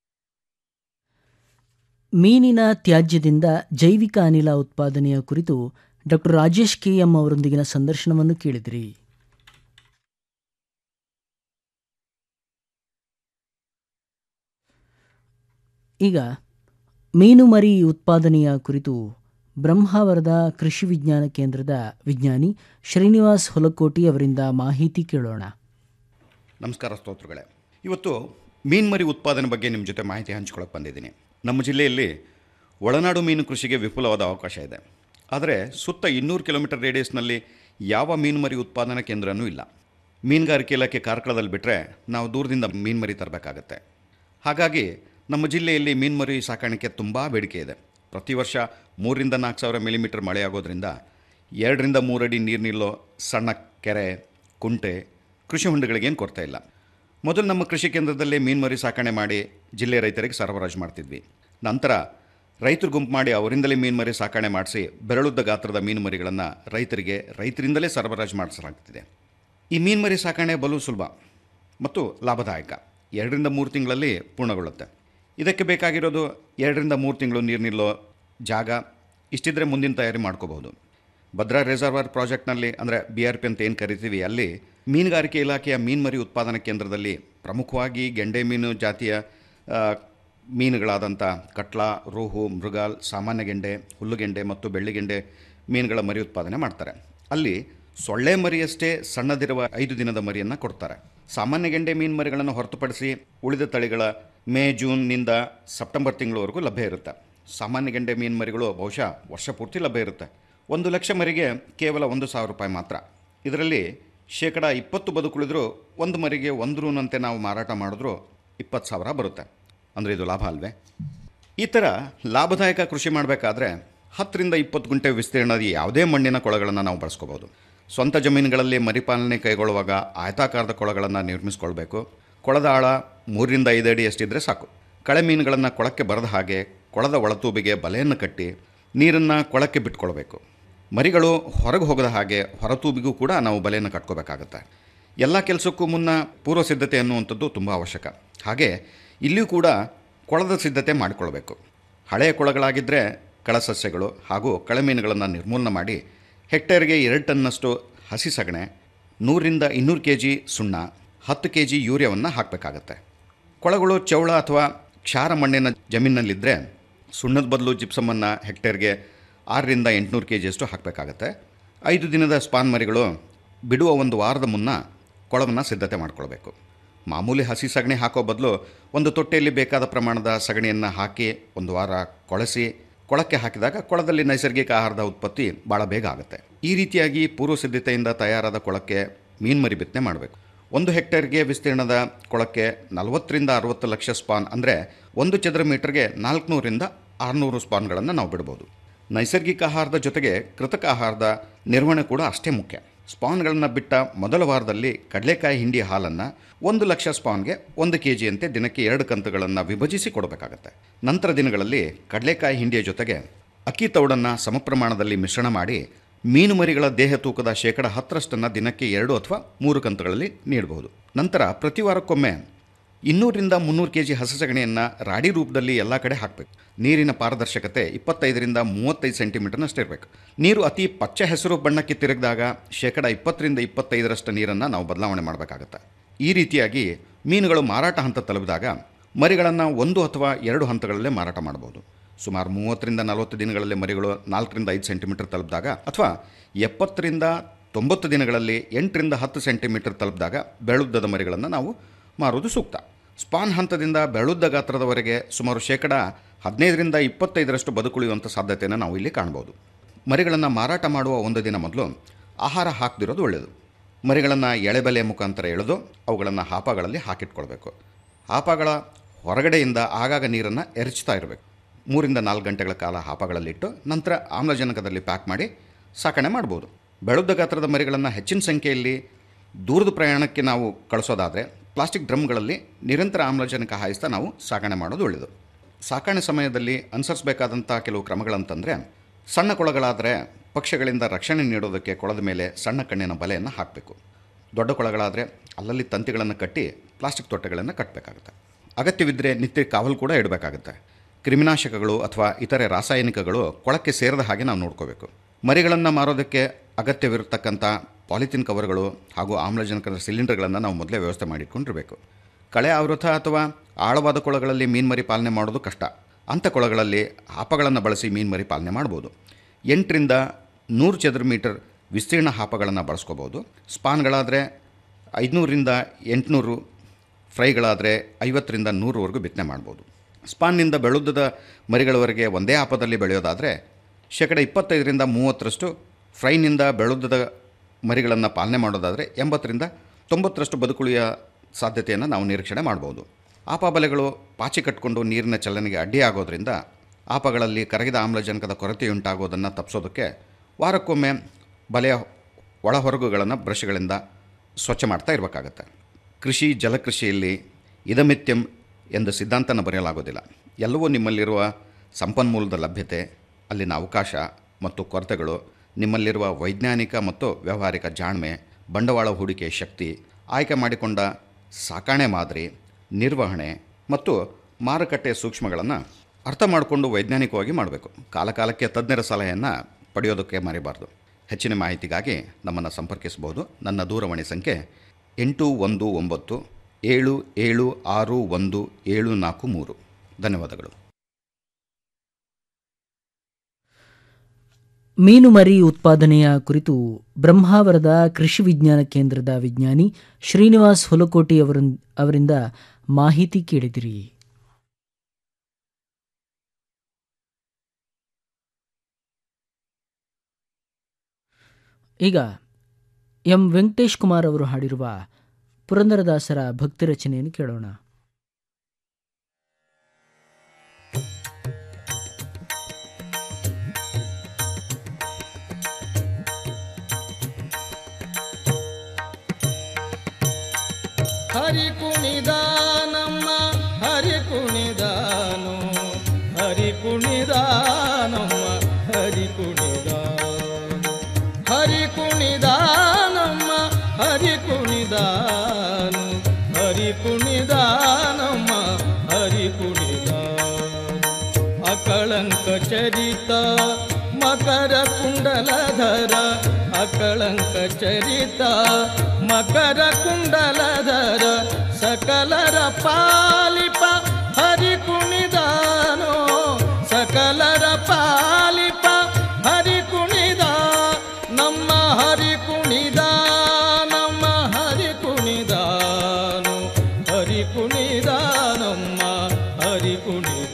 ಮೀನಿನ ತ್ಯಾಜ್ಯದಿಂದ ಜೈವಿಕ ಅನಿಲ ಉತ್ಪಾದನೆಯ ಕುರಿತು ಡಾಕ್ಟರ್ ರಾಜೇಶ್ ಕೆ ಎಂ ಅವರೊಂದಿಗಿನ ಸಂದರ್ಶನವನ್ನು ಕೇಳಿದಿರಿ ಈಗ ಮೀನು ಮರಿ ಉತ್ಪಾದನೆಯ ಕುರಿತು ಬ್ರಹ್ಮಾವರದ ಕೃಷಿ ವಿಜ್ಞಾನ ಕೇಂದ್ರದ ವಿಜ್ಞಾನಿ ಶ್ರೀನಿವಾಸ್ ಹೊಲಕೋಟಿ ಅವರಿಂದ ಮಾಹಿತಿ ಕೇಳೋಣ ನಮಸ್ಕಾರ ಸ್ತೋತ್ರಗಳೇ ಇವತ್ತು ಮೀನ್ಮರಿ ಉತ್ಪಾದನೆ ಬಗ್ಗೆ ನಿಮ್ಮ ಜೊತೆ ಮಾಹಿತಿ ಹಂಚ್ಕೊಳ್ಳೋಕೆ ಬಂದಿದ್ದೀನಿ ನಮ್ಮ ಜಿಲ್ಲೆಯಲ್ಲಿ ಒಳನಾಡು ಮೀನು ಕೃಷಿಗೆ ವಿಪುಲವಾದ ಅವಕಾಶ ಇದೆ ಆದರೆ ಸುತ್ತ ಇನ್ನೂರು ಕಿಲೋಮೀಟರ್ ರೇಡಿಯಸ್ನಲ್ಲಿ ಯಾವ ಮೀನುಮರಿ ಉತ್ಪಾದನಾ ಕೇಂದ್ರನೂ ಇಲ್ಲ ಮೀನುಗಾರಿಕೆ ಇಲಾಖೆ ಕಾರ್ಕಳದಲ್ಲಿ ಬಿಟ್ಟರೆ ನಾವು ದೂರದಿಂದ ಮೀನುಮರಿ ತರಬೇಕಾಗತ್ತೆ ಹಾಗಾಗಿ ನಮ್ಮ ಜಿಲ್ಲೆಯಲ್ಲಿ ಮೀನುಮರಿ ಸಾಕಾಣಿಕೆ ತುಂಬ ಬೇಡಿಕೆ ಇದೆ ಪ್ರತಿ ವರ್ಷ ಮೂರರಿಂದ ನಾಲ್ಕು ಸಾವಿರ ಮಿಲಿಮೀಟರ್ ಮಳೆಯಾಗೋದ್ರಿಂದ ಎರಡರಿಂದ ಮೂರಡಿ ನೀರು ನಿಲ್ಲೋ ಸಣ್ಣ ಕೆರೆ ಕುಂಟೆ ಕೃಷಿ ಹೊಂಡಗಳಿಗೇನು ಕೊರತೆ ಇಲ್ಲ ಮೊದಲು ನಮ್ಮ ಕೃಷಿ ಕೇಂದ್ರದಲ್ಲೇ ಮೀನುಮರಿ ಸಾಕಣೆ ಮಾಡಿ ಜಿಲ್ಲೆ ರೈತರಿಗೆ ಸರಬರಾಜು ಮಾಡ್ತಿದ್ವಿ ನಂತರ ರೈತರು ಗುಂಪು ಮಾಡಿ ಅವರಿಂದಲೇ ಮೀನುಮರಿ ಸಾಕಣೆ ಮಾಡಿಸಿ ಬೆರಳುದ್ದ ಗಾತ್ರದ ಮೀನುಮರಿಗಳನ್ನು ರೈತರಿಗೆ ರೈತರಿಂದಲೇ ಸರಬರಾಜು ಮಾಡಿಸಲಾಗ್ತಿದೆ ಈ ಮೀನುಮರಿ ಸಾಕಣೆ ಬಲು ಸುಲಭ ಮತ್ತು ಲಾಭದಾಯಕ ಎರಡರಿಂದ ಮೂರು ತಿಂಗಳಲ್ಲಿ ಪೂರ್ಣಗೊಳ್ಳುತ್ತೆ ಇದಕ್ಕೆ ಬೇಕಾಗಿರೋದು ಎರಡರಿಂದ ಮೂರು ತಿಂಗಳು ನೀರು ನಿಲ್ಲೋ ಜಾಗ ಇಷ್ಟಿದ್ರೆ ಮುಂದಿನ ತಯಾರಿ ಮಾಡ್ಕೋಬಹುದು ಭದ್ರಾ ರಿಸರ್ವರ್ ಪ್ರಾಜೆಕ್ಟ್ನಲ್ಲಿ ಅಂದರೆ ಬಿ ಆರ್ ಪಿ ಅಂತ ಏನು ಕರಿತೀವಿ ಅಲ್ಲಿ ಮೀನುಗಾರಿಕೆ ಇಲಾಖೆಯ ಮೀನುಮರಿ ಉತ್ಪಾದನಾ ಕೇಂದ್ರದಲ್ಲಿ ಪ್ರಮುಖವಾಗಿ ಗೆಂಡೆ ಮೀನು ಜಾತಿಯ ಆ, ಮೀನುಗಳಾದಂಥ ಕಟ್ಲ ರೋಹು ಮೃಗಾಲ್ ಸಾಮಾನ್ಯ ಗೆಂಡೆ ಹುಲ್ಲುಗೆಂಡೆ ಮತ್ತು ಬೆಳ್ಳಿಗೆಂಡೆ ಮೀನುಗಳ ಮರಿ ಉತ್ಪಾದನೆ ಮಾಡ್ತಾರೆ ಅಲ್ಲಿ ಸೊಳ್ಳೆ ಮರಿಯಷ್ಟೇ ಸಣ್ಣದಿರುವ ಐದು ದಿನದ ಮರಿಯನ್ನು ಕೊಡ್ತಾರೆ ಸಾಮಾನ್ಯ ಗೆಂಡೆ ಮೀನು ಮರಿಗಳನ್ನು ಹೊರತುಪಡಿಸಿ ಉಳಿದ ತಳಿಗಳ ಮೇ ಜೂನ್ನಿಂದ ಸೆಪ್ಟೆಂಬರ್ ತಿಂಗಳವರೆಗೂ ಲಭ್ಯ ಇರುತ್ತೆ ಸಾಮಾನ್ಯ ಗೆಂಡೆ ಮೀನು ಮರಿಗಳು ಬಹುಶಃ ವರ್ಷ ಪೂರ್ತಿ ಲಭ್ಯ ಇರುತ್ತೆ ಒಂದು ಲಕ್ಷ ಮರಿಗೆ ಕೇವಲ ಒಂದು ಸಾವಿರ ರೂಪಾಯಿ ಮಾತ್ರ ಇದರಲ್ಲಿ ಶೇಕಡ ಇಪ್ಪತ್ತು ಬದುಕುಳಿದ್ರು ಒಂದು ಮರಿಗೆ ಒಂದು ರೂನಂತೆ ನಾವು ಮಾರಾಟ ಮಾಡಿದ್ರು ಇಪ್ಪತ್ತು ಸಾವಿರ ಬರುತ್ತೆ ಅಂದರೆ ಇದು ಲಾಭ ಅಲ್ವೇ ಈ ಥರ ಲಾಭದಾಯಕ ಕೃಷಿ ಮಾಡಬೇಕಾದ್ರೆ ಹತ್ತರಿಂದ ಇಪ್ಪತ್ತು ಗುಂಟೆ ವಿಸ್ತೀರ್ಣದ ಯಾವುದೇ ಮಣ್ಣಿನ ಕೊಳಗಳನ್ನು ನಾವು ಬಳಸ್ಕೋಬೋದು ಸ್ವಂತ ಜಮೀನುಗಳಲ್ಲಿ ಮರಿಪಾಲನೆ ಕೈಗೊಳ್ಳುವಾಗ ಆಯತಾಕಾರದ ಕೊಳಗಳನ್ನು ನಿರ್ಮಿಸ್ಕೊಳ್ಬೇಕು ಕೊಳದ ಆಳ ಮೂರರಿಂದ ಐದು ಅಡಿ ಅಷ್ಟಿದ್ರೆ ಸಾಕು ಕಳೆ ಮೀನುಗಳನ್ನು ಕೊಳಕ್ಕೆ ಬರದ ಹಾಗೆ ಕೊಳದ ಒಳತೂಬಿಗೆ ಬಲೆಯನ್ನು ಕಟ್ಟಿ ನೀರನ್ನು ಕೊಳಕ್ಕೆ ಬಿಟ್ಕೊಳ್ಬೇಕು ಮರಿಗಳು ಹೊರಗೆ ಹೋಗದ ಹಾಗೆ ಹೊರತೂಬಿಗೂ ಕೂಡ ನಾವು ಬಲೆಯನ್ನು ಕಟ್ಕೋಬೇಕಾಗತ್ತೆ ಎಲ್ಲ ಕೆಲಸಕ್ಕೂ ಮುನ್ನ ಪೂರ್ವ ಸಿದ್ಧತೆ ಅನ್ನುವಂಥದ್ದು ತುಂಬ ಅವಶ್ಯಕ ಹಾಗೆ ಇಲ್ಲಿಯೂ ಕೂಡ ಕೊಳದ ಸಿದ್ಧತೆ ಮಾಡಿಕೊಳ್ಬೇಕು ಹಳೆಯ ಕೊಳಗಳಾಗಿದ್ದರೆ ಕಳಸಸ್ಯಗಳು ಹಾಗೂ ಕಳೆಮೀನುಗಳನ್ನು ನಿರ್ಮೂಲನೆ ಮಾಡಿ ಹೆಕ್ಟೇರ್ಗೆ ಎರಡು ಟನ್ನಷ್ಟು ಹಸಿ ಸಗಣೆ ನೂರಿಂದ ಇನ್ನೂರು ಕೆ ಜಿ ಸುಣ್ಣ ಹತ್ತು ಕೆ ಜಿ ಯೂರಿಯಾವನ್ನು ಹಾಕಬೇಕಾಗತ್ತೆ ಕೊಳಗಳು ಚೌಳ ಅಥವಾ ಕ್ಷಾರ ಮಣ್ಣಿನ ಜಮೀನಿನಲ್ಲಿದ್ದರೆ ಸುಣ್ಣದ ಬದಲು ಜಿಪ್ಸಮನ್ನು ಹೆಕ್ಟೇರ್ಗೆ ಆರರಿಂದ ಎಂಟುನೂರು ಕೆ ಜಿಯಷ್ಟು ಹಾಕಬೇಕಾಗತ್ತೆ ಐದು ದಿನದ ಸ್ಪಾನ್ ಮರಿಗಳು ಬಿಡುವ ಒಂದು ವಾರದ ಮುನ್ನ ಕೊಳವನ್ನು ಸಿದ್ಧತೆ ಮಾಡ್ಕೊಳ್ಬೇಕು ಮಾಮೂಲಿ ಹಸಿ ಸಗಣಿ ಹಾಕೋ ಬದಲು ಒಂದು ತೊಟ್ಟೆಯಲ್ಲಿ ಬೇಕಾದ ಪ್ರಮಾಣದ ಸಗಣಿಯನ್ನು ಹಾಕಿ ಒಂದು ವಾರ ಕೊಳೆಸಿ ಕೊಳಕ್ಕೆ ಹಾಕಿದಾಗ ಕೊಳದಲ್ಲಿ ನೈಸರ್ಗಿಕ ಆಹಾರದ ಉತ್ಪತ್ತಿ ಭಾಳ ಬೇಗ ಆಗುತ್ತೆ ಈ ರೀತಿಯಾಗಿ ಪೂರ್ವ ಸಿದ್ಧತೆಯಿಂದ ತಯಾರಾದ ಕೊಳಕ್ಕೆ ಮೀನ್ಮರಿ ಬಿತ್ತನೆ ಮಾಡಬೇಕು ಒಂದು ಹೆಕ್ಟೇರ್ಗೆ ವಿಸ್ತೀರ್ಣದ ಕೊಳಕ್ಕೆ ನಲವತ್ತರಿಂದ ಅರವತ್ತು ಲಕ್ಷ ಸ್ಪಾನ್ ಅಂದರೆ ಒಂದು ಚದರ ಮೀಟರ್ಗೆ ನಾಲ್ಕುನೂರಿಂದ ಆರುನೂರು ಸ್ಪಾನ್ಗಳನ್ನು ನಾವು ಬಿಡ್ಬೋದು ನೈಸರ್ಗಿಕ ಆಹಾರದ ಜೊತೆಗೆ ಕೃತಕ ಆಹಾರದ ನಿರ್ವಹಣೆ ಕೂಡ ಅಷ್ಟೇ ಮುಖ್ಯ ಸ್ಪಾನ್ಗಳನ್ನು ಬಿಟ್ಟ ಮೊದಲ ವಾರದಲ್ಲಿ ಕಡಲೆಕಾಯಿ ಹಿಂಡಿ ಹಾಲನ್ನು ಒಂದು ಲಕ್ಷ ಸ್ಪಾನ್ಗೆ ಒಂದು ಕೆ ಜಿಯಂತೆ ದಿನಕ್ಕೆ ಎರಡು ಕಂತುಗಳನ್ನು ವಿಭಜಿಸಿ ಕೊಡಬೇಕಾಗತ್ತೆ ನಂತರ ದಿನಗಳಲ್ಲಿ ಕಡಲೆಕಾಯಿ ಹಿಂಡಿಯ ಜೊತೆಗೆ ಅಕ್ಕಿ ತೌಡನ್ನು ಸಮ ಪ್ರಮಾಣದಲ್ಲಿ ಮಿಶ್ರಣ ಮಾಡಿ ಮೀನು ಮರಿಗಳ ದೇಹ ತೂಕದ ಶೇಕಡ ಹತ್ತರಷ್ಟನ್ನು ದಿನಕ್ಕೆ ಎರಡು ಅಥವಾ ಮೂರು ಕಂತುಗಳಲ್ಲಿ ನೀಡಬಹುದು ನಂತರ ಪ್ರತಿ ವಾರಕ್ಕೊಮ್ಮೆ ಇನ್ನೂರಿಂದ ಮುನ್ನೂರು ಕೆ ಜಿ ಹಸಸಗಣಿಯನ್ನು ರಾಡಿ ರೂಪದಲ್ಲಿ ಎಲ್ಲ ಕಡೆ ಹಾಕಬೇಕು ನೀರಿನ ಪಾರದರ್ಶಕತೆ ಇಪ್ಪತ್ತೈದರಿಂದ ಮೂವತ್ತೈದು ಸೆಂಟಿಮೀಟರ್ನಷ್ಟು ಇರಬೇಕು ನೀರು ಅತಿ ಪಚ್ಚ ಹೆಸರು ಬಣ್ಣಕ್ಕೆ ತಿರುಗಿದಾಗ ಶೇಕಡ ಇಪ್ಪತ್ತರಿಂದ ಇಪ್ಪತ್ತೈದರಷ್ಟು ನೀರನ್ನು ನಾವು ಬದಲಾವಣೆ ಮಾಡಬೇಕಾಗತ್ತೆ ಈ ರೀತಿಯಾಗಿ ಮೀನುಗಳು ಮಾರಾಟ ಹಂತ ತಲುಪಿದಾಗ ಮರಿಗಳನ್ನು ಒಂದು ಅಥವಾ ಎರಡು ಹಂತಗಳಲ್ಲೇ ಮಾರಾಟ ಮಾಡಬಹುದು ಸುಮಾರು ಮೂವತ್ತರಿಂದ ನಲವತ್ತು ದಿನಗಳಲ್ಲಿ ಮರಿಗಳು ನಾಲ್ಕರಿಂದ ಐದು ಸೆಂಟಿಮೀಟರ್ ತಲುಪಿದಾಗ ಅಥವಾ ಎಪ್ಪತ್ತರಿಂದ ತೊಂಬತ್ತು ದಿನಗಳಲ್ಲಿ ಎಂಟರಿಂದ ಹತ್ತು ಸೆಂಟಿಮೀಟರ್ ತಲುಪಿದಾಗ ಬೆಳುದ್ದದ ಮರಿಗಳನ್ನು ನಾವು ಮಾರುವುದು ಸೂಕ್ತ ಸ್ಪಾನ್ ಹಂತದಿಂದ ಬೆಳುದ್ದ ಗಾತ್ರದವರೆಗೆ ಸುಮಾರು ಶೇಕಡ ಹದಿನೈದರಿಂದ ಇಪ್ಪತ್ತೈದರಷ್ಟು ಬದುಕುಳಿಯುವಂಥ ಸಾಧ್ಯತೆಯನ್ನು ನಾವು ಇಲ್ಲಿ ಕಾಣ್ಬೋದು ಮರಿಗಳನ್ನು ಮಾರಾಟ ಮಾಡುವ ಒಂದು ದಿನ ಮೊದಲು ಆಹಾರ ಹಾಕದಿರೋದು ಒಳ್ಳೆಯದು ಮರಿಗಳನ್ನು ಎಳೆಬೆಲೆ ಮುಖಾಂತರ ಎಳೆದು ಅವುಗಳನ್ನು ಹಾಪಗಳಲ್ಲಿ ಹಾಕಿಟ್ಕೊಳ್ಬೇಕು ಹಾಪಗಳ ಹೊರಗಡೆಯಿಂದ ಆಗಾಗ ನೀರನ್ನು ಎರಚ್ತಾ ಇರಬೇಕು ಮೂರಿಂದ ನಾಲ್ಕು ಗಂಟೆಗಳ ಕಾಲ ಹಾಪಗಳಲ್ಲಿಟ್ಟು ನಂತರ ಆಮ್ಲಜನಕದಲ್ಲಿ ಪ್ಯಾಕ್ ಮಾಡಿ ಸಾಕಣೆ ಮಾಡ್ಬೋದು ಬೆಳುದ್ದ ಗಾತ್ರದ ಮರಿಗಳನ್ನು ಹೆಚ್ಚಿನ ಸಂಖ್ಯೆಯಲ್ಲಿ ದೂರದ ಪ್ರಯಾಣಕ್ಕೆ ನಾವು ಕಳಿಸೋದಾದರೆ ಪ್ಲಾಸ್ಟಿಕ್ ಡ್ರಮ್ಗಳಲ್ಲಿ ನಿರಂತರ ಆಮ್ಲಜನಕ ಹಾಯಿಸ್ತಾ ನಾವು ಸಾಕಣೆ ಮಾಡೋದು ಒಳ್ಳೆಯದು ಸಾಕಣೆ ಸಮಯದಲ್ಲಿ ಅನುಸರಿಸಬೇಕಾದಂಥ ಕೆಲವು ಕ್ರಮಗಳಂತಂದರೆ ಸಣ್ಣ ಕೊಳಗಳಾದರೆ ಪಕ್ಷಿಗಳಿಂದ ರಕ್ಷಣೆ ನೀಡೋದಕ್ಕೆ ಕೊಳದ ಮೇಲೆ ಸಣ್ಣ ಕಣ್ಣಿನ ಬಲೆಯನ್ನು ಹಾಕಬೇಕು ದೊಡ್ಡ ಕೊಳಗಳಾದರೆ ಅಲ್ಲಲ್ಲಿ ತಂತಿಗಳನ್ನು ಕಟ್ಟಿ ಪ್ಲಾಸ್ಟಿಕ್ ತೊಟ್ಟೆಗಳನ್ನು ಕಟ್ಟಬೇಕಾಗುತ್ತೆ ಅಗತ್ಯವಿದ್ದರೆ ನಿತ್ಯ ಕಾವಲು ಕೂಡ ಇಡಬೇಕಾಗುತ್ತೆ ಕ್ರಿಮಿನಾಶಕಗಳು ಅಥವಾ ಇತರೆ ರಾಸಾಯನಿಕಗಳು ಕೊಳಕ್ಕೆ ಸೇರದ ಹಾಗೆ ನಾವು ನೋಡ್ಕೋಬೇಕು ಮರಿಗಳನ್ನು ಮಾರೋದಕ್ಕೆ ಅಗತ್ಯವಿರತಕ್ಕಂಥ ಪಾಲಿಥಿನ್ ಕವರ್ಗಳು ಹಾಗೂ ಆಮ್ಲಜನಕದ ಸಿಲಿಂಡರ್ಗಳನ್ನು ನಾವು ಮೊದಲೇ ವ್ಯವಸ್ಥೆ ಮಾಡಿಟ್ಕೊಂಡಿರಬೇಕು ಕಳೆ ಆವೃತ ಅಥವಾ ಆಳವಾದ ಕೊಳಗಳಲ್ಲಿ ಮೀನುಮರಿ ಪಾಲನೆ ಮಾಡೋದು ಕಷ್ಟ ಅಂಥ ಕೊಳಗಳಲ್ಲಿ ಹಾಪಗಳನ್ನು ಬಳಸಿ ಮೀನುಮರಿ ಪಾಲನೆ ಮಾಡ್ಬೋದು ಎಂಟರಿಂದ ನೂರು ಚದುರ ಮೀಟರ್ ವಿಸ್ತೀರ್ಣ ಹಾಪಗಳನ್ನು ಬಳಸ್ಕೋಬೋದು ಸ್ಪಾನ್ಗಳಾದರೆ ಐದುನೂರಿಂದ ಎಂಟುನೂರು ಫ್ರೈಗಳಾದರೆ ಐವತ್ತರಿಂದ ನೂರವರೆಗೂ ಬಿತ್ತನೆ ಮಾಡ್ಬೋದು ಸ್ಪಾನ್ನಿಂದ ಬೆಳುದ್ದದ ಮರಿಗಳವರೆಗೆ ಒಂದೇ ಆಪದಲ್ಲಿ ಬೆಳೆಯೋದಾದರೆ ಶೇಕಡ ಇಪ್ಪತ್ತೈದರಿಂದ ಮೂವತ್ತರಷ್ಟು ಫ್ರೈನಿಂದ ಬೆಳುದ್ದದ ಮರಿಗಳನ್ನು ಪಾಲನೆ ಮಾಡೋದಾದರೆ ಎಂಬತ್ತರಿಂದ ತೊಂಬತ್ತರಷ್ಟು ಬದುಕುಳಿಯ ಸಾಧ್ಯತೆಯನ್ನು ನಾವು ನಿರೀಕ್ಷಣೆ ಮಾಡ್ಬೋದು ಆಪ ಬಲೆಗಳು ಪಾಚಿ ಕಟ್ಟಿಕೊಂಡು ನೀರಿನ ಚಲನೆಗೆ ಅಡ್ಡಿಯಾಗೋದ್ರಿಂದ ಆಪಗಳಲ್ಲಿ ಕರಗಿದ ಆಮ್ಲಜನಕದ ಕೊರತೆಯುಂಟಾಗೋದನ್ನು ತಪ್ಪಿಸೋದಕ್ಕೆ ವಾರಕ್ಕೊಮ್ಮೆ ಬಲೆಯ ಒಳ ಹೊರಗುಗಳನ್ನು ಬ್ರಷ್ಗಳಿಂದ ಸ್ವಚ್ಛ ಮಾಡ್ತಾ ಇರಬೇಕಾಗತ್ತೆ ಕೃಷಿ ಜಲಕೃಷಿಯಲ್ಲಿ ಇದಮಿತ್ಯಂ ಎಂದ ಸಿದ್ಧಾಂತನ ಬರೆಯಲಾಗೋದಿಲ್ಲ ಎಲ್ಲವೂ ನಿಮ್ಮಲ್ಲಿರುವ ಸಂಪನ್ಮೂಲದ ಲಭ್ಯತೆ ಅಲ್ಲಿನ ಅವಕಾಶ ಮತ್ತು ಕೊರತೆಗಳು ನಿಮ್ಮಲ್ಲಿರುವ ವೈಜ್ಞಾನಿಕ ಮತ್ತು ವ್ಯಾವಹಾರಿಕ ಜಾಣ್ಮೆ ಬಂಡವಾಳ ಹೂಡಿಕೆ ಶಕ್ತಿ ಆಯ್ಕೆ ಮಾಡಿಕೊಂಡ ಸಾಕಾಣೆ ಮಾದರಿ ನಿರ್ವಹಣೆ ಮತ್ತು ಮಾರುಕಟ್ಟೆ ಸೂಕ್ಷ್ಮಗಳನ್ನು ಅರ್ಥ ಮಾಡಿಕೊಂಡು ವೈಜ್ಞಾನಿಕವಾಗಿ ಮಾಡಬೇಕು ಕಾಲಕಾಲಕ್ಕೆ ತಜ್ಞರ ಸಲಹೆಯನ್ನು ಪಡೆಯೋದಕ್ಕೆ ಮರಿಬಾರ್ದು ಹೆಚ್ಚಿನ ಮಾಹಿತಿಗಾಗಿ ನಮ್ಮನ್ನು ಸಂಪರ್ಕಿಸಬಹುದು ನನ್ನ ದೂರವಾಣಿ ಸಂಖ್ಯೆ ಎಂಟು ಒಂದು ಒಂಬತ್ತು ಏಳು ಏಳು ಆರು ಒಂದು ಏಳು ನಾಲ್ಕು ಮೂರು ಧನ್ಯವಾದಗಳು ಮೀನು ಮರಿ ಉತ್ಪಾದನೆಯ ಕುರಿತು ಬ್ರಹ್ಮಾವರದ ಕೃಷಿ ವಿಜ್ಞಾನ ಕೇಂದ್ರದ ವಿಜ್ಞಾನಿ ಶ್ರೀನಿವಾಸ್ ಹುಲಕೋಟಿ ಅವರಿನ್- ಅವರಿಂದ ಮಾಹಿತಿ ಕೇಳಿದಿರಿ ಈಗ ಎಂ ವೆಂಕಟೇಶ್ ಕುಮಾರ್ ಅವರು ಹಾಡಿರುವ ಪುರಂದರದಾಸರ ಭಕ್ತಿ ರಚನೆಯನ್ನು ಕೇಳೋಣ ಹರಿ ಕುಣಿದಾನಮ್ಮ ಹರಿ ಕುಣಿದಾನು ಹರಿ ಕುಣಿದಾನಮ್ಮ ಹರಿ ಕುಣಿದಾನು ಹರಿ ಕುಣಿದಾನಮ್ಮ ಹರಿ ಕುಣಿದಾನು ಹರಿ ಕುಣಿದಾನಮ್ಮ ಹರಿ ಕುಣಿದಾನು ಅಕಳಂಕ ಚರಿತ ಮಕರ ಕುಂಡಲಧರ ಅಕಳಂಕ ಚರಿತ ಮಕರ ಕುಂಡಲಧರ ಸಕಲರ ಪಾಲಿಪ ಹರಿ ಕುಣಿದಾನೋ ಸಕಲರ ಪಾಲಿಪ ಹರಿ ಕುಣಿದ ನಮ್ಮ ಹರಿ ಕುಣಿದ ನಮ್ಮ ಹರಿ ಕುಣಿದಾನು ಹರಿ ಕುಣಿದ ನಮ್ಮ ಹರಿ ಕುಣಿದ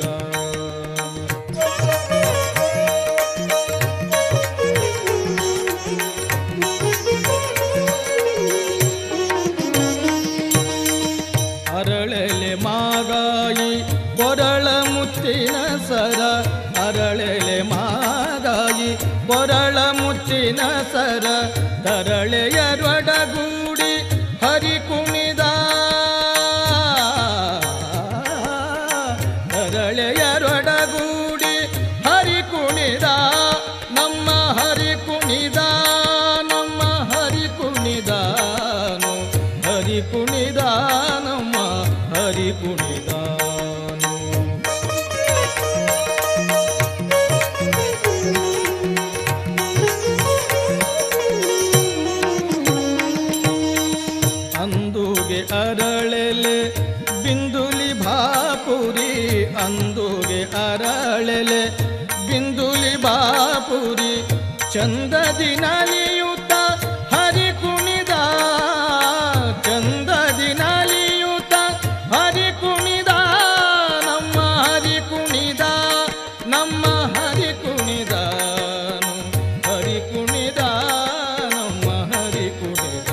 ಅರಳೆಲೆ ಮಾಗಾಯಿ ಕೊರಳ ಮುಚ್ಚಿನ ಸರ ಅರಳೆಲೆ ಮಾಗಾಯಿ ಕೊರಳ ಮುಚ್ಚಿನ ಸರ ತರಳೆಯರೊಡಗೂಡಿ ಹರಿ ಕುಣಿದ ತರಳೆಯರೊಡಗೂಡಿ ಹರಿ ಕುಣಿದ ನಮ್ಮ ಹರಿ ಕುಣಿದ ನಮ್ಮ ಹರಿ ಕುಣಿದಾನು ಹರಿ ಕುಣಿದ ನಮ್ಮ ಹರಿ ಕುಣಿದಾನು ಅಂದುಗೆ ಅರಳೆಲೆ ಬಿಂದುಲಿ ಭಾಪುರಿ ಅಂದುಗೆ ಅರಳೆಲೆ ಪುರಿ ಚಂದದಿ ನಲಿಯುತ್ತ ಹರಿ ಕುಣಿದ ಚಂದದಿ ನಲಿಯುತ್ತ ಹರಿ ಕುಣಿದ ನಮ್ಮ ಹರಿ ಕುಣಿದ ನಮ್ಮ ಹರಿ ಕುಣಿದ ಹರಿ ಕುಣಿದ ನಮ್ಮ ಹರಿ ಕುಣಿದ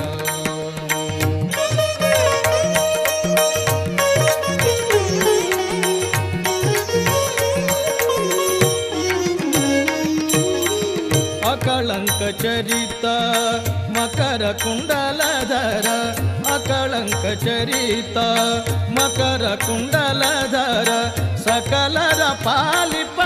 ಅಕಳಂಕ ಚರಿತ ಮಕರ ಕುಂಡಲಧರ ಅಕಳಂಕ ಚರಿತ ಮಕರ ಕುಂಡಲಧರ ಸಕಲರ ಪಾಲಿಪ